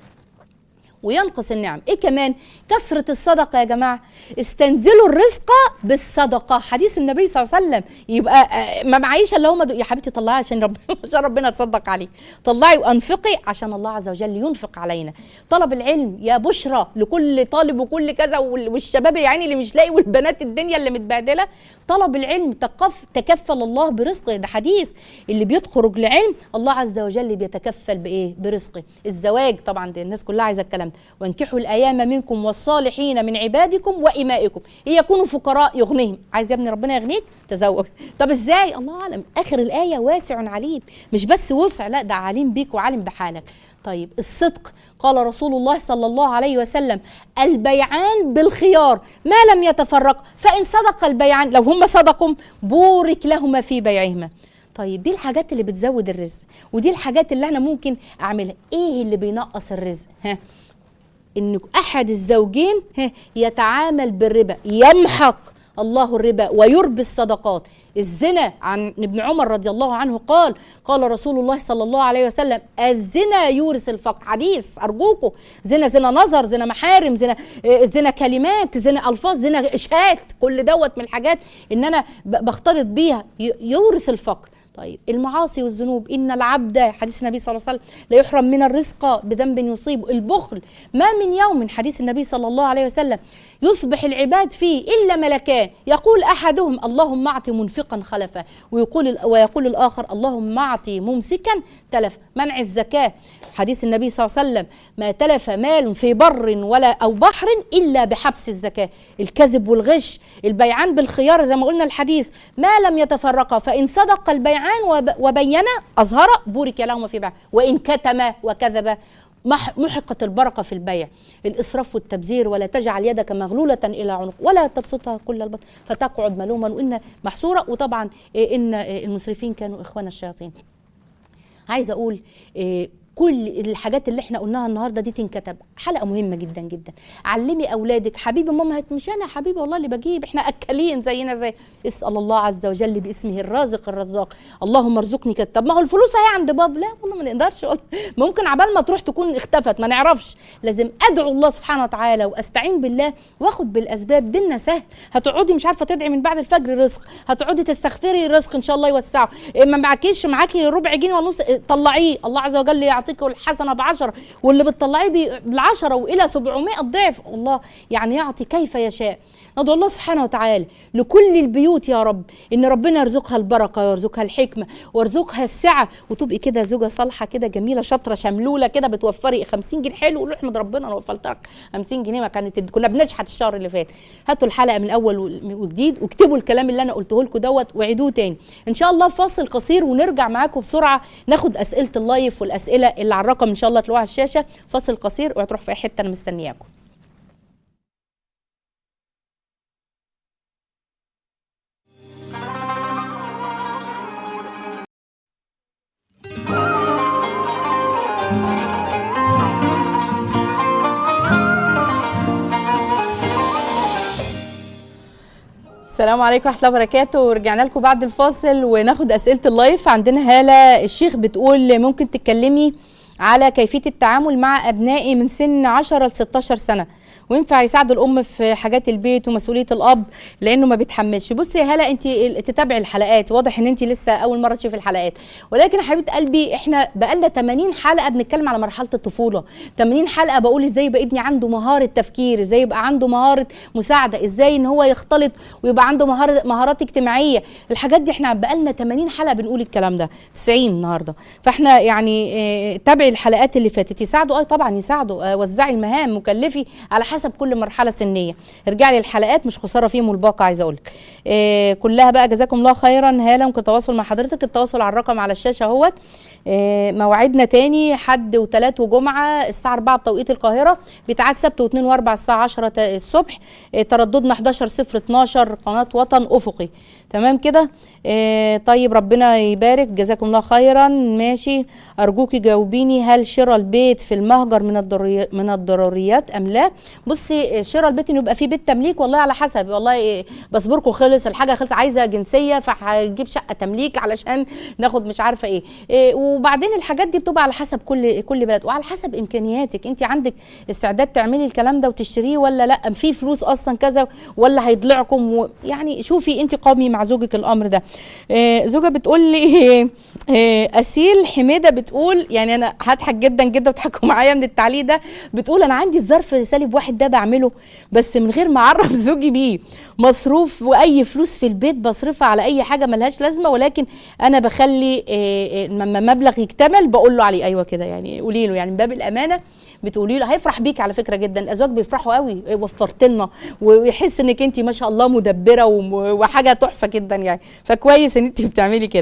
وينقص النعم ايه كمان كثرة الصدقة يا جماعة استنزلوا الرزق بالصدقة حديث النبي صلى الله عليه وسلم يبقى آه، ما معيش الا هم دول. يا حبيبتي طلعي عشان ربنا عشان ربنا تصدق عليك طلعي وانفقي عشان الله عز وجل ينفق علينا طلب العلم يا بشرى لكل طالب وكل كذا وال- والشباب يعني اللي مش لاقي والبنات الدنيا اللي متبهدله طلب العلم تقف تكفل الله برزقه ده حديث اللي بيخرج لعلم الله عز وجل بيتكفل بايه برزقه الزواج طبعا دي الناس كلها عايزه الكلام ده وانكحوا الايام منكم والصالحين من عبادكم وامائكم ان يكونوا فقراء يغنيهم عايز يا ابني ربنا يغنيك تزوج طب ازاي الله اعلم اخر الايه واسع عليم مش بس وسع لا ده عليم بيك وعالم بحالك طيب الصدق قال رسول الله صلى الله عليه وسلم البيعان بالخيار ما لم يتفرق فإن صدق البيعان لو هم صدقوا بورك لهما في بيعهما طيب دي الحاجات اللي بتزود الرزق ودي الحاجات اللي انا ممكن اعملها ايه اللي بينقص الرزق ها ان احد الزوجين ها، يتعامل بالربا يمحق الله الربا ويربي الصدقات الزنا عن ابن عمر رضي الله عنه قال قال رسول الله صلى الله عليه وسلم الزنا يورث الفقر حديث ارجوكم زنا زنا نظر زنا محارم زنا آه، زنا كلمات زنا الفاظ زنا اشهاد كل دوت من الحاجات ان انا ب- بختلط بيها ي- يورث الفقر طيب المعاصي والذنوب ان العبد حديث النبي صلى الله عليه وسلم لا يحرم من الرزق بذنب يصيب البخل ما من يوم حديث النبي صلى الله عليه وسلم يصبح العباد فيه الا ملكان يقول احدهم اللهم اعط منفقا خلفا ويقول ويقول الاخر اللهم اعط ممسكا تلف منع الزكاه حديث النبي صلى الله عليه وسلم ما تلف مال في بر ولا او بحر الا بحبس الزكاه الكذب والغش البيعان بالخيار زي ما قلنا الحديث ما لم يتفرقا فان صدق البيعان وب- وبينا اظهر بورك لهما في بيع وان كتم وكذب مح- محقت البركه في البيع الاسراف والتبذير ولا تجعل يدك مغلوله الى عنق ولا تبسطها كل البسط فتقعد ملوما وان محصوره وطبعا إيه، ان إيه، المسرفين كانوا اخوان الشياطين عايزه اقول إيه كل الحاجات اللي احنا قلناها النهارده دي تنكتب حلقه مهمه جدا جدا علمي اولادك حبيبي ماما هت مش انا حبيبي والله اللي بجيب احنا اكلين زينا زي اسال الله عز وجل باسمه الرازق الرزاق اللهم ارزقني كده طب ما هو الفلوس اهي عند باب لا والله ما نقدرش والله. ممكن عبال ما تروح تكون اختفت ما نعرفش لازم ادعو الله سبحانه وتعالى واستعين بالله واخد بالاسباب ديننا سهل هتقعدي مش عارفه تدعي من بعد الفجر رزق هتقعدي تستغفري رزق ان شاء الله يوسعه إيه ما معكيش معاكي ربع جنيه ونص إيه، طلعيه الله عز وجل يعطيك الحسنه بعشرة واللي بتطلعيه بي- بالعشرة والى 700 ضعف الله يعني يعطي كيف يشاء ندعو الله سبحانه وتعالى لكل البيوت يا رب ان ربنا يرزقها البركه ويرزقها الحكمه ويرزقها السعه وتبقي كده زوجه صالحه كده جميله شاطره شملوله كده بتوفري 50 جنيه حلو قولوا احمد ربنا انا وفرت لك 50 جنيه ما كانت كنا بنشحت الشهر اللي فات هاتوا الحلقه من الاول وجديد واكتبوا الكلام اللي انا قلته لكم دوت وعيدوه تاني ان شاء الله فاصل قصير ونرجع معاكم بسرعه ناخد اسئله اللايف والاسئله اللي على الرقم ان شاء الله تلاقوها على الشاشه فاصل قصير وهتروح في اي حته انا مستنياكم السلام عليكم ورحمه الله وبركاته ورجعنا لكم بعد الفاصل وناخد اسئله اللايف عندنا هاله الشيخ بتقول ممكن تتكلمي على كيفيه التعامل مع ابنائي من سن 10 ل 16 سنه وينفع يساعدوا الام في حاجات البيت ومسؤوليه الاب لانه ما بيتحملش بصي يا هاله انت ال- تتابعي الحلقات واضح ان انت لسه اول مره تشوفي الحلقات ولكن يا حبيبه قلبي احنا بقالنا 80 حلقه بنتكلم على مرحله الطفوله 80 حلقه بقول ازاي يبقى ابني عنده مهاره تفكير ازاي يبقى عنده مهاره مساعده ازاي ان هو يختلط ويبقى عنده مهاره مهارات اجتماعيه الحاجات دي احنا بقالنا 80 حلقه بنقول الكلام ده 90 النهارده فاحنا يعني اه تابعي راجعي الحلقات اللي فاتت يساعدوا اه طبعا يساعدوا آه وزعي المهام مكلفي على حسب كل مرحله سنيه ارجعي للحلقات مش خساره فيهم الباقه عايزه اقول لك آه كلها بقى جزاكم الله خيرا هاله ممكن التواصل مع حضرتك التواصل على الرقم على الشاشه اهوت آه موعدنا تاني حد وثلاث وجمعه الساعه 4 بتوقيت القاهره بتاعات سبت واثنين واربع الساعه 10 الصبح آه ترددنا 11 0 12 قناه وطن افقي تمام كده آه طيب ربنا يبارك جزاكم الله خيرا ماشي ارجوكي جاوبيني هل شراء البيت في المهجر من الضروري من الضروريات ام لا بصي شراء البيت انه يبقى فيه بيت تمليك والله على حسب والله إيه باسبوركم خلص الحاجه خلص عايزه جنسيه فهجيب شقه تمليك علشان ناخد مش عارفه ايه, إيه وبعدين الحاجات دي بتبقى على حسب كل كل بلد وعلى حسب امكانياتك انت عندك استعداد تعملي الكلام ده وتشتريه ولا لا في فلوس اصلا كذا ولا هيضلعكم و... يعني شوفي انت قومي مع زوجك الامر ده إيه زوجة بتقول لي إيه أسيل حميدة بتقول يعني أنا هضحك جدا جدا وتضحكوا معايا من التعليق ده بتقول أنا عندي الظرف سالب واحد ده بعمله بس من غير ما أعرف زوجي بيه مصروف وأي فلوس في البيت بصرفها على أي حاجة ملهاش لازمة ولكن أنا بخلي لما مبلغ يكتمل بقول له عليه أيوه كده يعني قولي له يعني من باب الأمانة بتقولي له هيفرح بيك على فكره جدا الازواج بيفرحوا قوي وفرت لنا ويحس انك انت ما شاء الله مدبره وحاجه تحفه جدا يعني فكويس ان انت بتعملي كده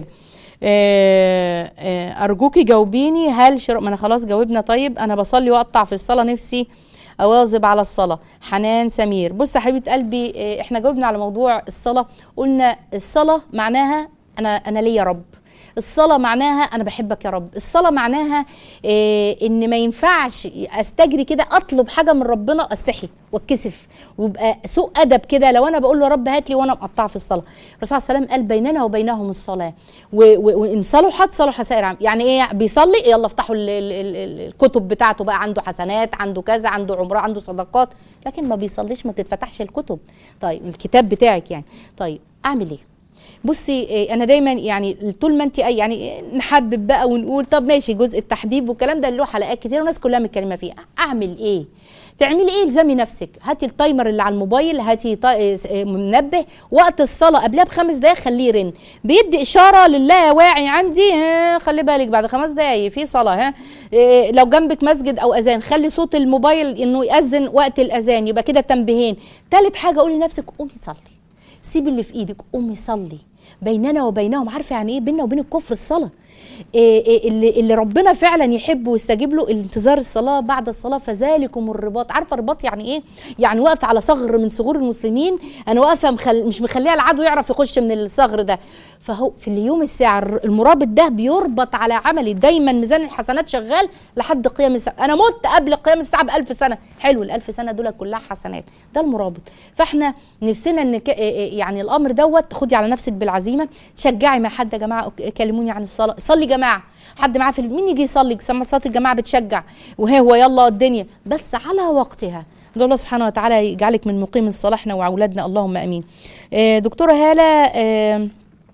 آه آه ارجوكي جاوبيني هل شر... ما انا خلاص جاوبنا طيب انا بصلي واقطع في الصلاه نفسي اواظب على الصلاه حنان سمير بص يا حبيبه قلبي آه احنا جاوبنا على موضوع الصلاه قلنا الصلاه معناها انا انا ليا رب الصلاة معناها أنا بحبك يا رب الصلاة معناها إيه إن ما ينفعش أستجري كده أطلب حاجة من ربنا أستحي واتكسف ويبقى سوء أدب كده لو أنا بقول له يا رب هات لي وأنا مقطعة في الصلاة الرسول صلى الله عليه وسلم قال بيننا وبينهم الصلاة وإن صلحت صلح سائر عام يعني إيه بيصلي يلا افتحوا ال ال ال الكتب بتاعته بقى عنده حسنات عنده كذا عنده عمره عنده صدقات لكن ما بيصليش ما تتفتحش الكتب طيب الكتاب بتاعك يعني طيب أعمل إيه بصي انا دايما يعني طول ما انت يعني نحبب بقى ونقول طب ماشي جزء التحبيب والكلام ده له حلقات كتير والناس كلها متكلمه فيه اعمل ايه تعملي ايه الزمي نفسك هاتي التايمر اللي على الموبايل هاتي منبه وقت الصلاه قبلها بخمس دقايق خليه يرن بيدي اشاره لله واعي عندي ها خلي بالك بعد خمس دقايق في صلاه ها إيه لو جنبك مسجد او اذان خلي صوت الموبايل انه ياذن وقت الاذان يبقى كده تنبيهين ثالث حاجه قولي لنفسك قومي صلي سيبي اللي في ايدك قومي صلي بيننا وبينهم عارفه يعني ايه بيننا وبين الكفر الصلاه إيه إيه اللي, اللي ربنا فعلا يحب ويستجيب له انتظار الصلاه بعد الصلاه فذلكم الرباط عارفه الرباط يعني ايه يعني واقفه على ثغر من ثغور المسلمين انا واقفه مخل... مش مخليها العدو يعرف يخش من الثغر ده فهو في اليوم الساعه المرابط ده بيربط على عملي دايما ميزان الحسنات شغال لحد قيام الساعه انا مت قبل قيام الساعه بألف سنه حلو الألف سنه دول كلها حسنات ده المرابط فاحنا نفسنا ان ك... يعني الامر دوت خدي على نفسك بالعزيمه شجعي مع حد يا جماعه كلموني عن الصلاه صلي جماعه حد معاه في مين يجي يصلي سمع صلاه الجماعه بتشجع وهي هو يلا الدنيا بس على وقتها ندعو الله سبحانه وتعالى يجعلك من مقيم الصلاه احنا واولادنا اللهم امين آه دكتوره هاله آه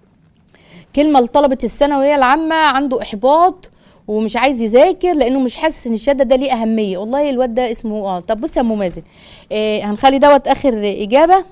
كلمه لطلبه الثانويه العامه عنده احباط ومش عايز يذاكر لانه مش حاسس ان الشهاده ده ليه اهميه والله الواد ده اسمه اه طب بص يا ام مازن آه هنخلي دوت اخر اجابه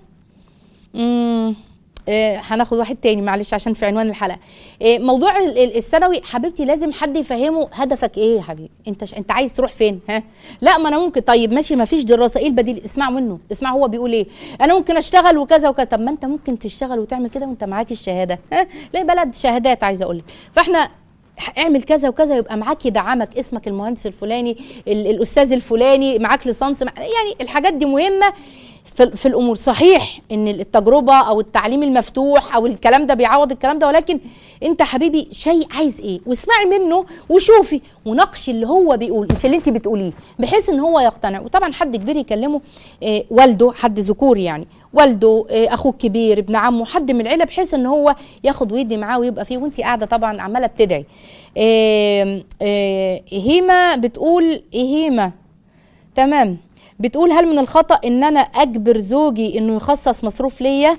امم آه هناخد واحد تاني معلش عشان في عنوان الحلقه آه موضوع الثانوي حبيبتي لازم حد يفهمه هدفك ايه يا حبيبي انت ش... انت عايز تروح فين ها لا ما انا ممكن طيب ماشي ما فيش دراسه ايه البديل اسمع منه اسمع هو بيقول ايه انا ممكن اشتغل وكذا وكذا طب ما انت ممكن تشتغل وتعمل كده وانت معاك الشهاده ها لا بلد شهادات عايزه اقول لك فاحنا اعمل كذا وكذا يبقى معاك يدعمك اسمك المهندس الفلاني الاستاذ الفلاني معاك ليسانس يعني الحاجات دي مهمه في, في الامور صحيح ان التجربه او التعليم المفتوح او الكلام ده بيعوض الكلام ده ولكن انت حبيبي شيء عايز ايه واسمعي منه وشوفي وناقشي اللي هو بيقول مش اللي انت بتقوليه بحيث ان هو يقتنع وطبعا حد كبير يكلمه إيه والده حد ذكوري يعني والده إيه اخوه الكبير ابن عمه حد من العيله بحيث ان هو ياخد ويدي معاه ويبقى فيه وانت قاعده طبعا عماله بتدعي إيه إيه هيما بتقول هيما تمام بتقول هل من الخطا ان انا اجبر زوجي انه يخصص مصروف ليا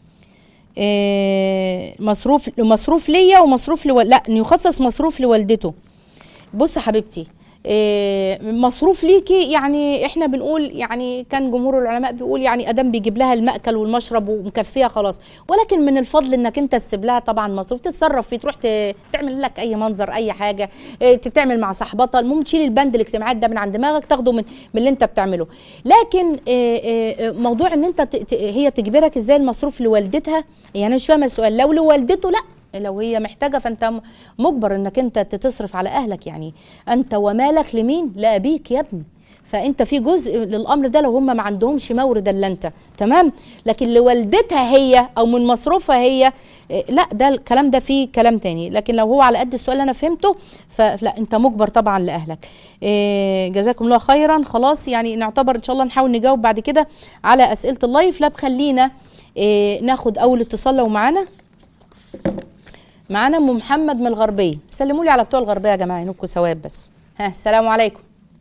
إيه مصروف مصروف ليا ومصروف لو... لا انه يخصص مصروف لوالدته بص يا حبيبتي إيه، مصروف ليكي يعني احنا بنقول يعني كان جمهور العلماء بيقول يعني ادم بيجيب لها المأكل والمشرب ومكفيها خلاص ولكن من الفضل انك انت تسيب لها طبعا مصروف تتصرف فيه تروح ت- تعمل لك اي منظر اي حاجه إيه، تتعمل مع صاحبتها المهم تشيل البند الاجتماعات ده من عند دماغك تاخده من من اللي انت بتعمله لكن إيه، إيه، موضوع ان انت ت- ت- هي تجبرك ازاي المصروف لوالدتها يعني أنا مش فاهمه السؤال لو لوالدته لا لو هي محتاجه فانت م- مجبر انك انت تصرف على اهلك يعني انت ومالك لمين لابيك يا ابني فانت في جزء للامر ده لو هم ما عندهمش مورد الا انت تمام لكن لوالدتها هي او من مصروفها هي إيه، لا ده الكلام ده فيه كلام تاني لكن لو هو على قد السؤال اللي انا فهمته فلا انت مجبر طبعا لاهلك إيه، جزاكم الله خيرا خلاص يعني نعتبر ان شاء الله نحاول نجاوب بعد كده على اسئله اللايف لا بخلينا إيه، ناخد اول اتصال لو معانا معانا ام محمد من الغربيه سلموا لي على بتوع الغربيه يا جماعه ينكوا ثواب بس ها السلام عليكم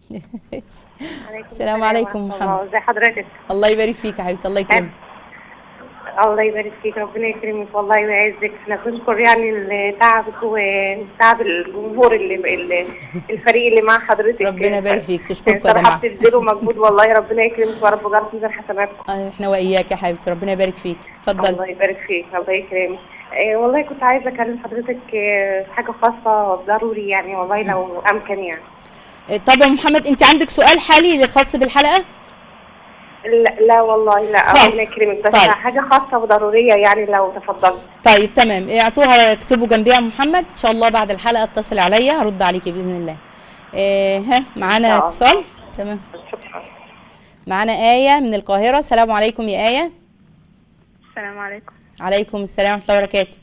السلام عليكم ورحمة محمد. الله. ازي حضرتك الله يبارك فيك يا حبيبتي الله يكرمك الله يبارك فيك ربنا يكرمك والله ويعزك احنا بنشكر يعني تعبك وتعب الجمهور اللي اللي- الفريق اللي مع حضرتك ربنا يبارك فيك. تشكركم يا صراحة جماعة. بتبذلوا مجهود والله ربنا يكرمك ورب يجعل في ميزان حسناتكم آه، احنا واياك يا حبيبتي ربنا يبارك فيك اتفضل الله يبارك فيك الله يكرمك آه، والله كنت عايزه اكلم حضرتك آه، في حاجه خاصه ضروري يعني والله لو امكن يعني إيه، طب يا محمد انت عندك سؤال حالي خاص بالحلقه لا, لا والله لا خلاص. ربنا يكرمك بس طيب. حاجه خاصه وضروريه يعني لو تفضلت طيب تمام إيه، اعطوها اكتبوا جنبيها محمد ان شاء الله بعد الحلقه اتصل عليا هرد عليكي باذن الله إيه ها معانا إن شاء اتصال تمام شكرا معانا آية من القاهرة السلام عليكم يا آية السلام عليكم عليكم السلام ورحمة الله وبركاته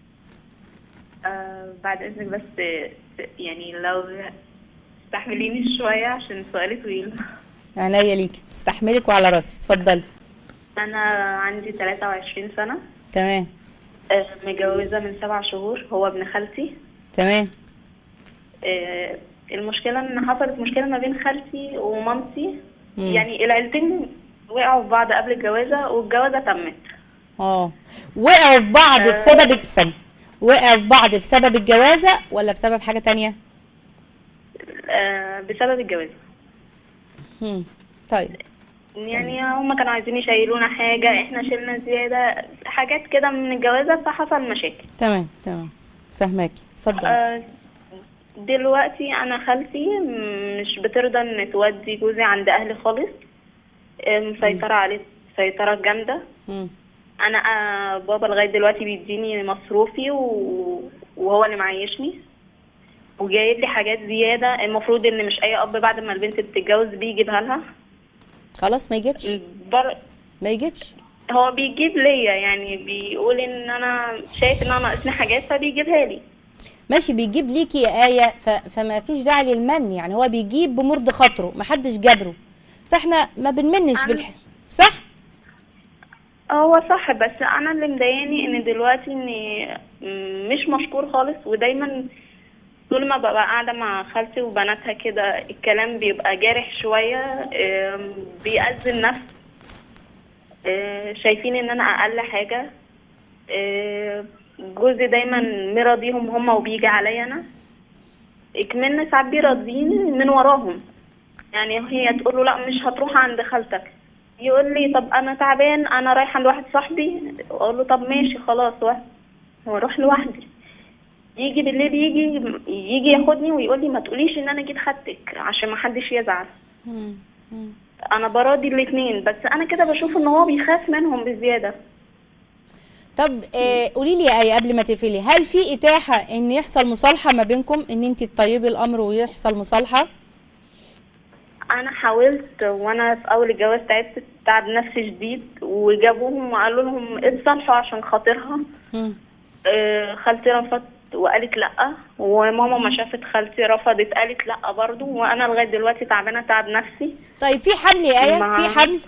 آه بعد اذنك بس آه، يعني لو تستحمليني شوية عشان سؤالي طويل عناية ليك استحملك وعلى راسي اتفضلي انا عندي 23 سنة تمام آه متجوزة من سبع شهور هو ابن خالتي تمام آه المشكلة ان حصلت مشكلة ما بين خالتي ومامتي مم. يعني العيلتين وقعوا في بعض قبل الجوازة والجوازة تمت اه وقعوا في بعض آه. بسبب السنة وقعوا في بعض بسبب الجوازة ولا بسبب حاجة تانية آه بسبب الجوازة مم. طيب يعني هم كانوا عايزين يشيلونا حاجة احنا شلنا زيادة حاجات كده من الجوازة فحصل مشاكل تمام تمام فهماكي اتفضل آه، دلوقتي انا خالتي مش بترضى ان تودي جوزي عند اهلي خالص آه، مسيطرة عليه سيطرة جامدة مم. انا آه، بابا لغاية دلوقتي بيديني مصروفي و... وهو اللي معيشني وجايب لي حاجات زيادة المفروض ان مش اي اب بعد ما البنت بتتجوز بيجيبها لها خلاص ما يجيبش بر... ما يجيبش هو بيجيب ليا يعني بيقول ان انا شايف ان انا ناقصني حاجات فبيجيبها لي ماشي بيجيب ليكي يا آية ف... فما فيش داعي للمن يعني هو بيجيب بمرض خاطره ما حدش جبره فاحنا ما بنمنش أنا- بالح صح هو صح بس انا اللي مضايقني ان دلوقتي اني مش مشكور خالص ودايما طول ما ببقى قاعده مع خالتي وبناتها كده الكلام بيبقى جارح شويه آم، بيأذي النفس آه، شايفين ان انا اقل حاجه آه، جوزي دايما مرضيهم هما وبيجي عليا انا اكملنا ساعات بيرضيني من وراهم يعني هي تقول له لا مش هتروح عند خالتك يقول لي طب انا تعبان انا رايحه لواحد صاحبي اقول له طب ماشي خلاص واحد واروح لوحدي يجي بالليل يجي يجي ياخدني ويقول لي ما تقوليش ان انا جيت خدتك عشان ما حدش يزعل مم. مم. انا براضي الاثنين بس انا كده بشوف ان هو بيخاف منهم بزياده طب آه قولي لي يا آية قبل ما تقفلي هل في إتاحة إن يحصل مصالحة ما بينكم إن أنت تطيبي الأمر ويحصل مصالحة؟ انا حاولت وانا في اول الجواز تعبت تعب نفسي شديد وجابوهم وقالوا لهم اتصالحوا عشان خاطرها مم. آه، خالتي رفضت وقالت لا وماما ما شافت خالتي رفضت قالت لا برضو وانا لغايه دلوقتي تعبانه تعب نفسي طيب في حمل يا آية؟ مع- في حمل؟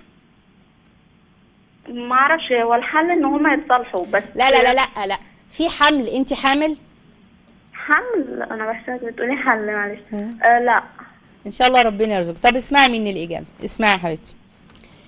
ما اعرفش هو الحل ان هما يتصالحوا بس لا لا لا لا لا في حمل أنت حامل؟ حمل انا بحسك بتقولي حل معلش مم. آه لا ان شاء الله ربنا يرزقك طب اسمعي مني الاجابه اسمعي يا حبيبتي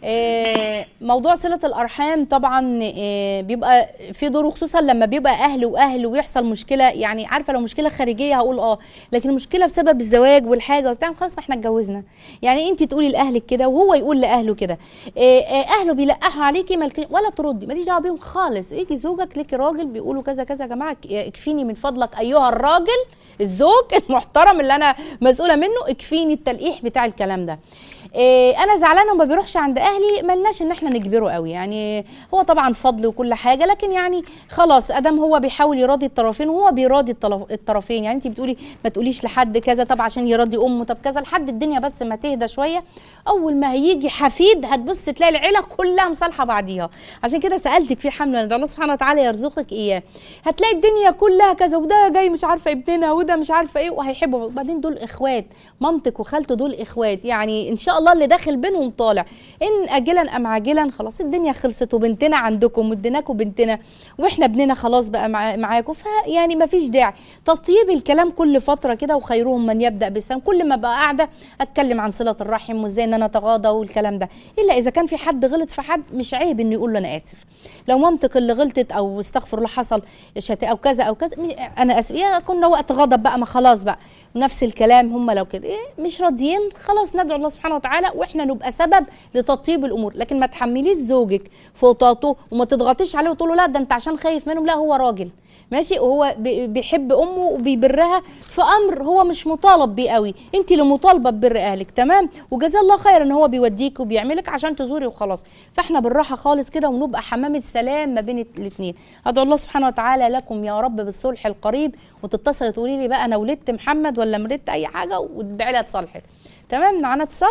آه، موضوع صلة الأرحام طبعا آه، بيبقى في دور خصوصا لما بيبقى أهل وأهل ويحصل مشكلة يعني عارفة لو مشكلة خارجية هقول اه لكن المشكلة بسبب الزواج والحاجة وبتاع خلاص ما احنا اتجوزنا يعني انت تقولي لأهلك كده وهو يقول لأهله كده آه، آه، أهله بيلقحوا عليكي مالك ولا تردي ماليش دعوة بيهم خالص يجي زوجك ليكي راجل بيقولوا كذا كذا يا جماعة ك- اكفيني من فضلك أيها الراجل الزوج المحترم اللي أنا مسؤولة منه اكفيني التلقيح بتاع الكلام ده إيه انا زعلانه وما بيروحش عند اهلي ملناش ان احنا نجبره قوي يعني هو طبعا فضل وكل حاجه لكن يعني خلاص ادام هو بيحاول يراضي الطرفين وهو بيراضي الطرف- الطرفين يعني انت بتقولي ما تقوليش لحد كذا طب عشان يراضي امه طب كذا لحد الدنيا بس ما تهدى شويه اول ما هيجي حفيد هتبص تلاقي العيله كلها مصالحه بعضيها عشان كده سالتك في حمل ده الله سبحانه وتعالى يرزقك اياه هتلاقي الدنيا كلها كذا وده جاي مش عارفه ابننا وده مش عارفه ايه وهيحبوا وبعدين دول اخوات مامتك وخالته دول اخوات يعني ان شاء الله اللي داخل بينهم طالع ان اجلا ام عاجلا خلاص الدنيا خلصت وبنتنا عندكم واديناكم بنتنا واحنا ابننا خلاص بقى مع معاكم فيعني ما فيش داعي تطيب الكلام كل فتره كده وخيرهم من يبدا بالسلام كل ما بقى قاعده اتكلم عن صله الرحم وازاي ان انا اتغاضى والكلام ده الا اذا كان في حد غلط في حد مش عيب انه يقول له انا اسف لو مامتك اللي غلطت او استغفر الله حصل شت او كذا او كذا م- انا اسف يا كنا وقت غضب بقى ما خلاص بقى نفس الكلام هم لو كده إيه مش راضيين خلاص ندعو الله سبحانه وتعالى واحنا نبقى سبب لتطيب الامور لكن ما تحمليش زوجك فوطاته وما تضغطيش عليه وتقول له لا ده انت عشان خايف منهم لا هو راجل ماشي وهو بي- بيحب امه وبيبرها في امر هو مش مطالب بيه قوي انت اللي مطالبه ببر اهلك تمام وجزاه الله خير ان هو بيوديك وبيعملك عشان تزوري وخلاص فاحنا بالراحه خالص كده ونبقى حمامه سلام ما بين الاثنين ادعو الله سبحانه وتعالى لكم يا رب بالصلح القريب وتتصلي تقولي لي بقى انا ولدت محمد ولا مريت اي حاجه وتبيعي لها تصالحك تمام معانا اتصال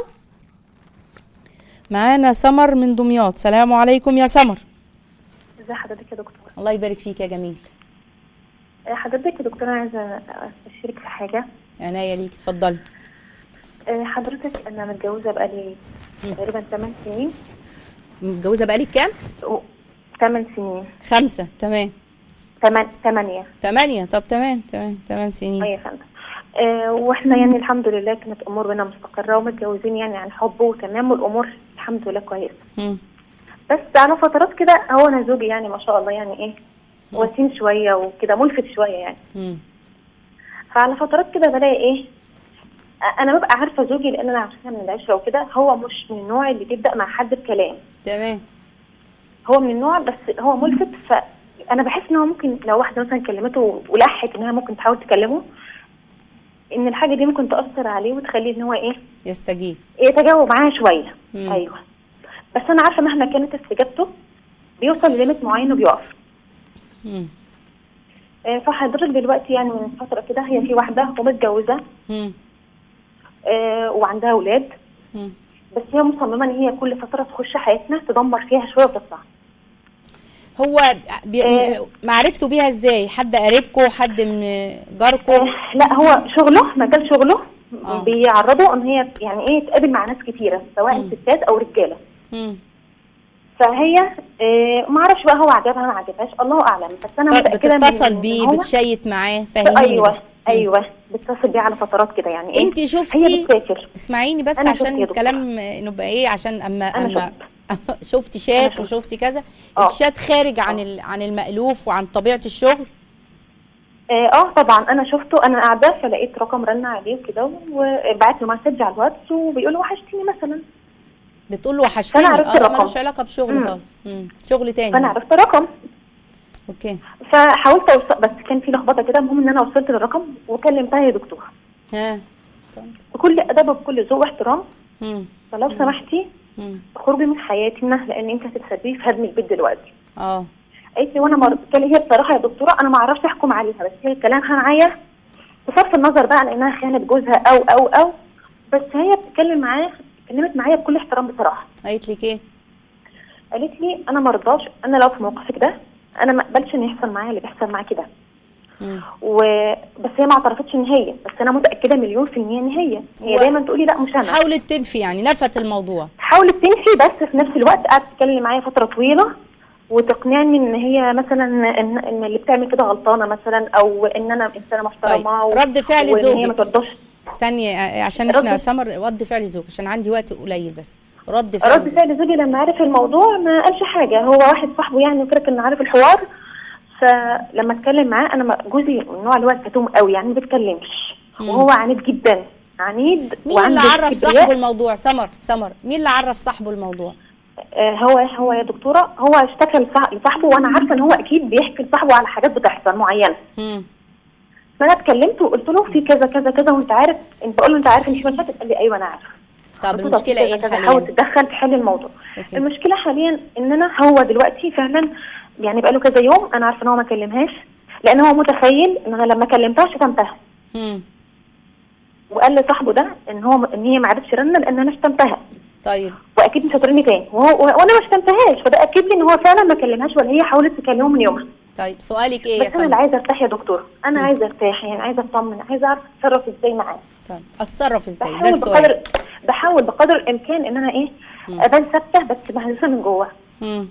معانا سمر من دمياط سلام عليكم يا سمر ازي حضرتك يا دكتور الله يبارك فيك يا جميل آه، حضرتك يا دكتور انا عايزه استشيرك في حاجه عناية ليك اتفضلي آه، حضرتك انا متجوزه بقالي تقريبا 8 سنين متجوزه بقالك كام 8 سنين خمسة تمام 8 8 تمانية طب تمام تمام تمام سنين اي فندم آه، واحنا يعني الحمد لله كانت امورنا مستقره ومتجوزين يعني عن حب وتمام والامور الحمد لله كويسه مم. بس على فترات كده هو انا زوجي يعني ما شاء الله يعني ايه وسيم شويه وكده ملفت شويه يعني مم. فعلى فترات كده بلاقي ايه أ- انا ببقى عارفه زوجي لان انا عارفاه من العشره وكده هو مش من النوع اللي بيبدا مع حد بكلام تمام هو من النوع بس هو ملفت فانا بحس ان هو ممكن لو واحده مثلا كلمته ولحت انها ممكن تحاول تكلمه ان الحاجه دي ممكن تاثر عليه وتخليه ان هو ايه يستجيب يتجاوب معاها شويه مم. ايوه بس انا عارفه مهما كانت استجابته بيوصل لليميت معين وبيقف مم. آه، فحضرتك دلوقتي يعني من فتره كده هي في واحده ومتجوزه مم. آه، وعندها اولاد مم. بس هي مصممه ان هي كل فتره تخش حياتنا تدمر فيها شويه وتطلع هو بي... آه. معرفته بيها ازاي حد قريبكم حد من جاركم آه، لا هو شغله مجال شغله آه. بيعرضه ان هي يعني ايه تقابل مع ناس كتيره سواء مم. ستات او رجاله مم. فهي آه، ما اعرفش بقى هو عجبها ما عجبهاش الله اعلم بس انا طب متاكده من- بتتصل من بيه هو- بتشيت معاه فهميني ايوه بس. مم. ايوه بتصل بيه على فترات كده يعني ايه انت هي شفتي بتسافر اسمعيني بس أنا شفت عشان يا دكتور. الكلام نبقى ايه عشان اما أنا اما شفتي شات شفت. وشفتي كذا آه. الشات خارج عن ال... عن المألوف وعن طبيعة الشغل اه آه، طبعا انا شفته انا قاعده فلقيت رقم رن عليه وكده وبعت له مسج على الواتس وبيقول له وحشتيني مثلا بتقول له وحشتني فأنا عرفت اه ده الرقم. ملوش علاقة بشغل مم. خالص مم. شغل تاني فانا عرفت الرقم اوكي فحاولت اوصل بس كان في لخبطه كده المهم ان انا وصلت للرقم وكلمتها يا دكتور ها بكل ادب وبكل ذوق واحترام مم. فلو سمحتي مم. خرجي من حياتنا لان انت هتتسببي في هدم البيت دلوقتي اه قالت لي وانا مر... كان هي بصراحه يا دكتوره انا ما اعرفش احكم عليها بس هي كلامها معايا بصرف النظر بقى عن انها خانت جوزها او او او بس هي بتتكلم معايا اتكلمت معايا بكل احترام بصراحه قالت لك ايه قالت لي انا ما رضاش انا لو في موقفك ده انا ما اقبلش ان يحصل معايا اللي بيحصل معاكي ده مم. و... بس هي ما اعترفتش ان هي بس انا متاكده مليون في الميه ان هي هي و- دايما تقولي لا مش انا حاولت تنفي يعني نفت الموضوع حاولت تنفي بس في نفس الوقت قعدت تتكلم معايا فتره طويله وتقنعني ان هي مثلا ان, إن اللي بتعمل كده غلطانه مثلا او ان انا انسانه محترمه طيب، و- رد فعل وان هي ما زوجك. ترضاش استني آه، عشان احنا رد- سمر رد فعل زوج عشان عندي وقت قليل بس رد فعل رد زوجك. فعل زوجي لما عرف الموضوع ما قالش حاجه هو واحد صاحبه يعني وفكر انه عارف الحوار فلما اتكلم معاه انا ما- جوزي من النوع اللي هو كتوم قوي يعني ما بيتكلمش وهو عنيد جدا عنيد مين اللي وعنده عرف كبرياء. صاحبه الموضوع سمر سمر مين اللي عرف صاحبه الموضوع آه، هو هو يا دكتوره هو اشتكى لصاح- لصاحبه وانا عارفه ان هو اكيد بيحكي لصاحبه على حاجات بتحصل معينه مم. فانا اتكلمت وقلت له في كذا كذا كذا وانت عارف انت بقول له انت عارف ان في مشاكل قال لي ايوه انا عارفه طب قلت له في المشكله كذا ايه كذا، حاول حاليا تتدخل تحل الموضوع أوكي. المشكله حاليا ان انا هو دلوقتي فعلا يعني بقاله كذا يوم انا عارفه ان هو ما كلمهاش لان هو متخيل ان انا لما كلمتها شتمتها مم. وقال لصاحبه ده ان هو ان هي ما عرفتش رن لان انا شتمتها طيب واكيد مش هترني تاني وهو وانا ما شتمتهاش فده اكد لي ان هو فعلا ما كلمهاش ولا هي حاولت تكلمه من يومها طيب سؤالك ايه يا بس انا اللي سمر عايزه ارتاح يا دكتور انا عايزه ارتاح يعني عايزه اطمن عايزه اعرف اتصرف ازاي معاه طيب اتصرف ازاي ده بحاول السؤال بقدر بحاول بقدر الامكان ان انا ايه ابان ثابته بس مهزوزه من جوه مم.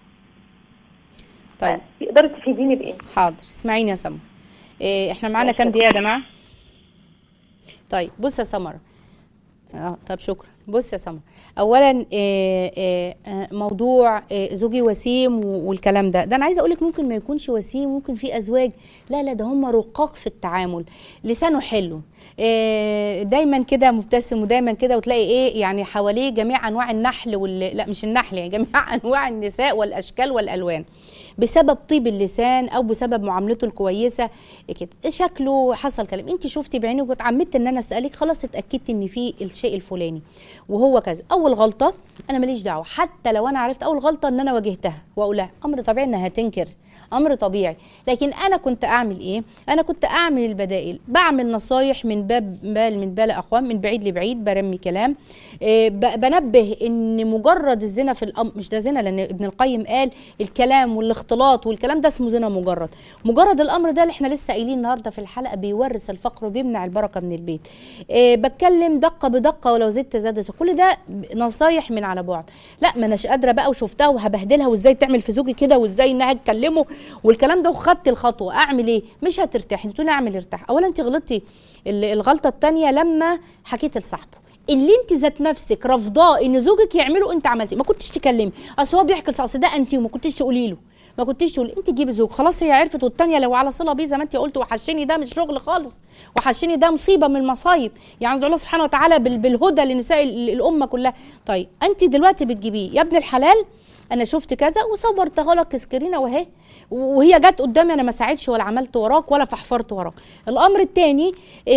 طيب تقدري تفيديني بايه؟ حاضر اسمعيني يا سمر إيه احنا معانا كام دقيقه يا جماعه طيب بص يا سمر اه طب شكرا بص يا سمر اولا إيه إيه آه، موضوع إيه زوجي وسيم و- والكلام ده ده انا عايزه اقول لك ممكن ما يكونش وسيم ممكن في ازواج لا لا ده هم رقاق في التعامل لسانه حلو إيه دايما كده مبتسم ودايما كده وتلاقي ايه يعني حواليه جميع انواع النحل وال لا مش النحل يعني جميع انواع النساء والاشكال والالوان بسبب طيب اللسان او بسبب معاملته الكويسه كده شكله حصل كلام انت شفتي بعينك واتعمدت ان انا اسالك خلاص اتاكدت ان في الشيء الفلاني وهو كذا اول غلطه انا ماليش دعوه حتى لو انا عرفت اول غلطه ان انا واجهتها واقول لها امر طبيعي انها تنكر امر طبيعي لكن انا كنت اعمل ايه انا كنت اعمل البدائل بعمل نصايح من باب بال من بال اقوام من بعيد لبعيد برمي كلام إيه ب- بنبه ان مجرد الزنا في الامر مش ده زنا لان ابن القيم قال الكلام والاختلاط والكلام ده اسمه زنا مجرد مجرد الامر ده اللي احنا لسه قايلين النهارده في الحلقه بيورث الفقر وبيمنع البركه من البيت إيه بتكلم دقه بدقه ولو زدت زاد كل ده نصايح من على بعد لا ما اناش قادره بقى وشفتها وهبهدلها وازاي تعمل في زوجي كده وازاي انها تكلمه والكلام ده وخدت الخطوه اعمل ايه مش هترتاحي انت تقولي اعمل ارتاح اولا انت غلطتي ال- الغلطه الثانيه لما حكيت لصاحبه اللي انت ذات نفسك رافضاه ان زوجك يعمله انت عملتي ما كنتش تكلمي اصل هو بيحكي اصل ده انت وما كنتش تقولي له ما كنتيش تقولي انت تجيبي زوج خلاص هي عرفت والتانيه لو على صله بيه زي ما انت قلت وحشني ده مش شغل خالص وحشني ده مصيبه من المصايب يعني ادعو الله سبحانه وتعالى بال- بالهدى لنساء ال- الامه كلها طيب انت دلوقتي بتجيبيه يا ابن الحلال انا شفت كذا وصورتها لك سكرينه وهي وهي جت قدامي انا ما ساعدش ولا عملت وراك ولا فحفرت وراك الامر الثاني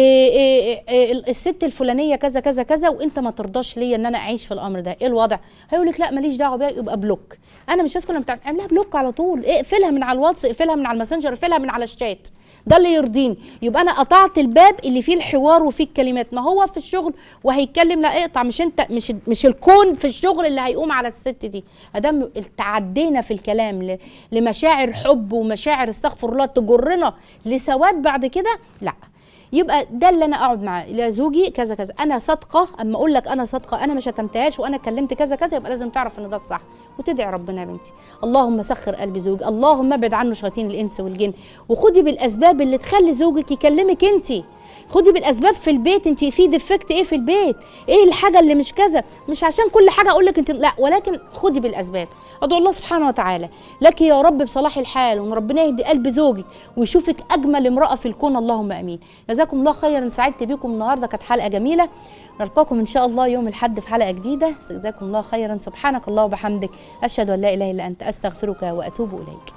الست الفلانيه كذا كذا كذا وانت ما ترضاش ليا ان انا اعيش في الامر ده ايه الوضع هيقول لك لا ماليش دعوه بيها يبقى بلوك انا مش هسكت لما بتاع- اعملها بلوك على طول اقفلها من على الواتس اقفلها من على الماسنجر اقفلها من على الشات ده اللي يرضيني يبقى انا قطعت الباب اللي فيه الحوار وفيه الكلمات ما هو في الشغل وهيتكلم لا اقطع مش انت مش مش الكون في الشغل اللي هيقوم على الست دي ادام تعدينا في الكلام ل- لمشاعر حب ومشاعر استغفر الله تجرنا لسواد بعد كده لا يبقى ده اللي انا اقعد معاه لا زوجي كذا كذا انا صادقه اما اقول لك انا صادقه انا ما شتمتهاش وانا كلمت كذا كذا يبقى لازم تعرف ان ده الصح وتدعي ربنا يا بنتي اللهم سخر قلب زوجي اللهم ابعد عنه شياطين الانس والجن وخدي بالاسباب اللي تخلي زوجك يكلمك انت خدي بالاسباب في البيت انت في ديفكت ايه في البيت ايه الحاجه اللي مش كذا مش عشان كل حاجه اقول لك انت لا ولكن خدي بالاسباب ادعو الله سبحانه وتعالى لك يا رب بصلاح الحال وان ربنا يهدي قلب زوجك ويشوفك اجمل امراه في الكون اللهم امين جزاكم الله خيرا سعدت بيكم النهارده كانت حلقه جميله نلقاكم ان شاء الله يوم الاحد في حلقه جديده جزاكم الله خيرا سبحانك الله وبحمدك اشهد ان لا اله الا انت استغفرك واتوب اليك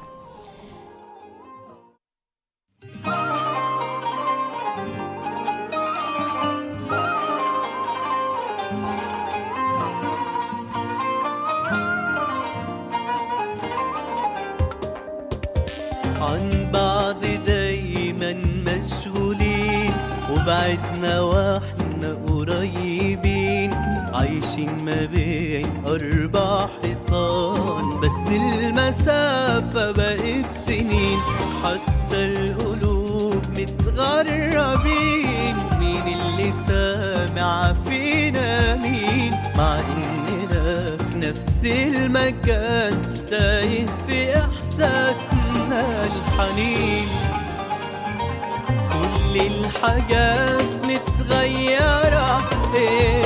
عن بعض دايما مشغولين وبعدنا واحنا قريبين عايشين ما بين أربع حيطان بس المسافة بقت سنين حتى القلوب متغربين مين اللي سامع فينا مين مع إننا في نفس المكان تايه في إحساسنا الحنين كل الحاجات متغيرة إيه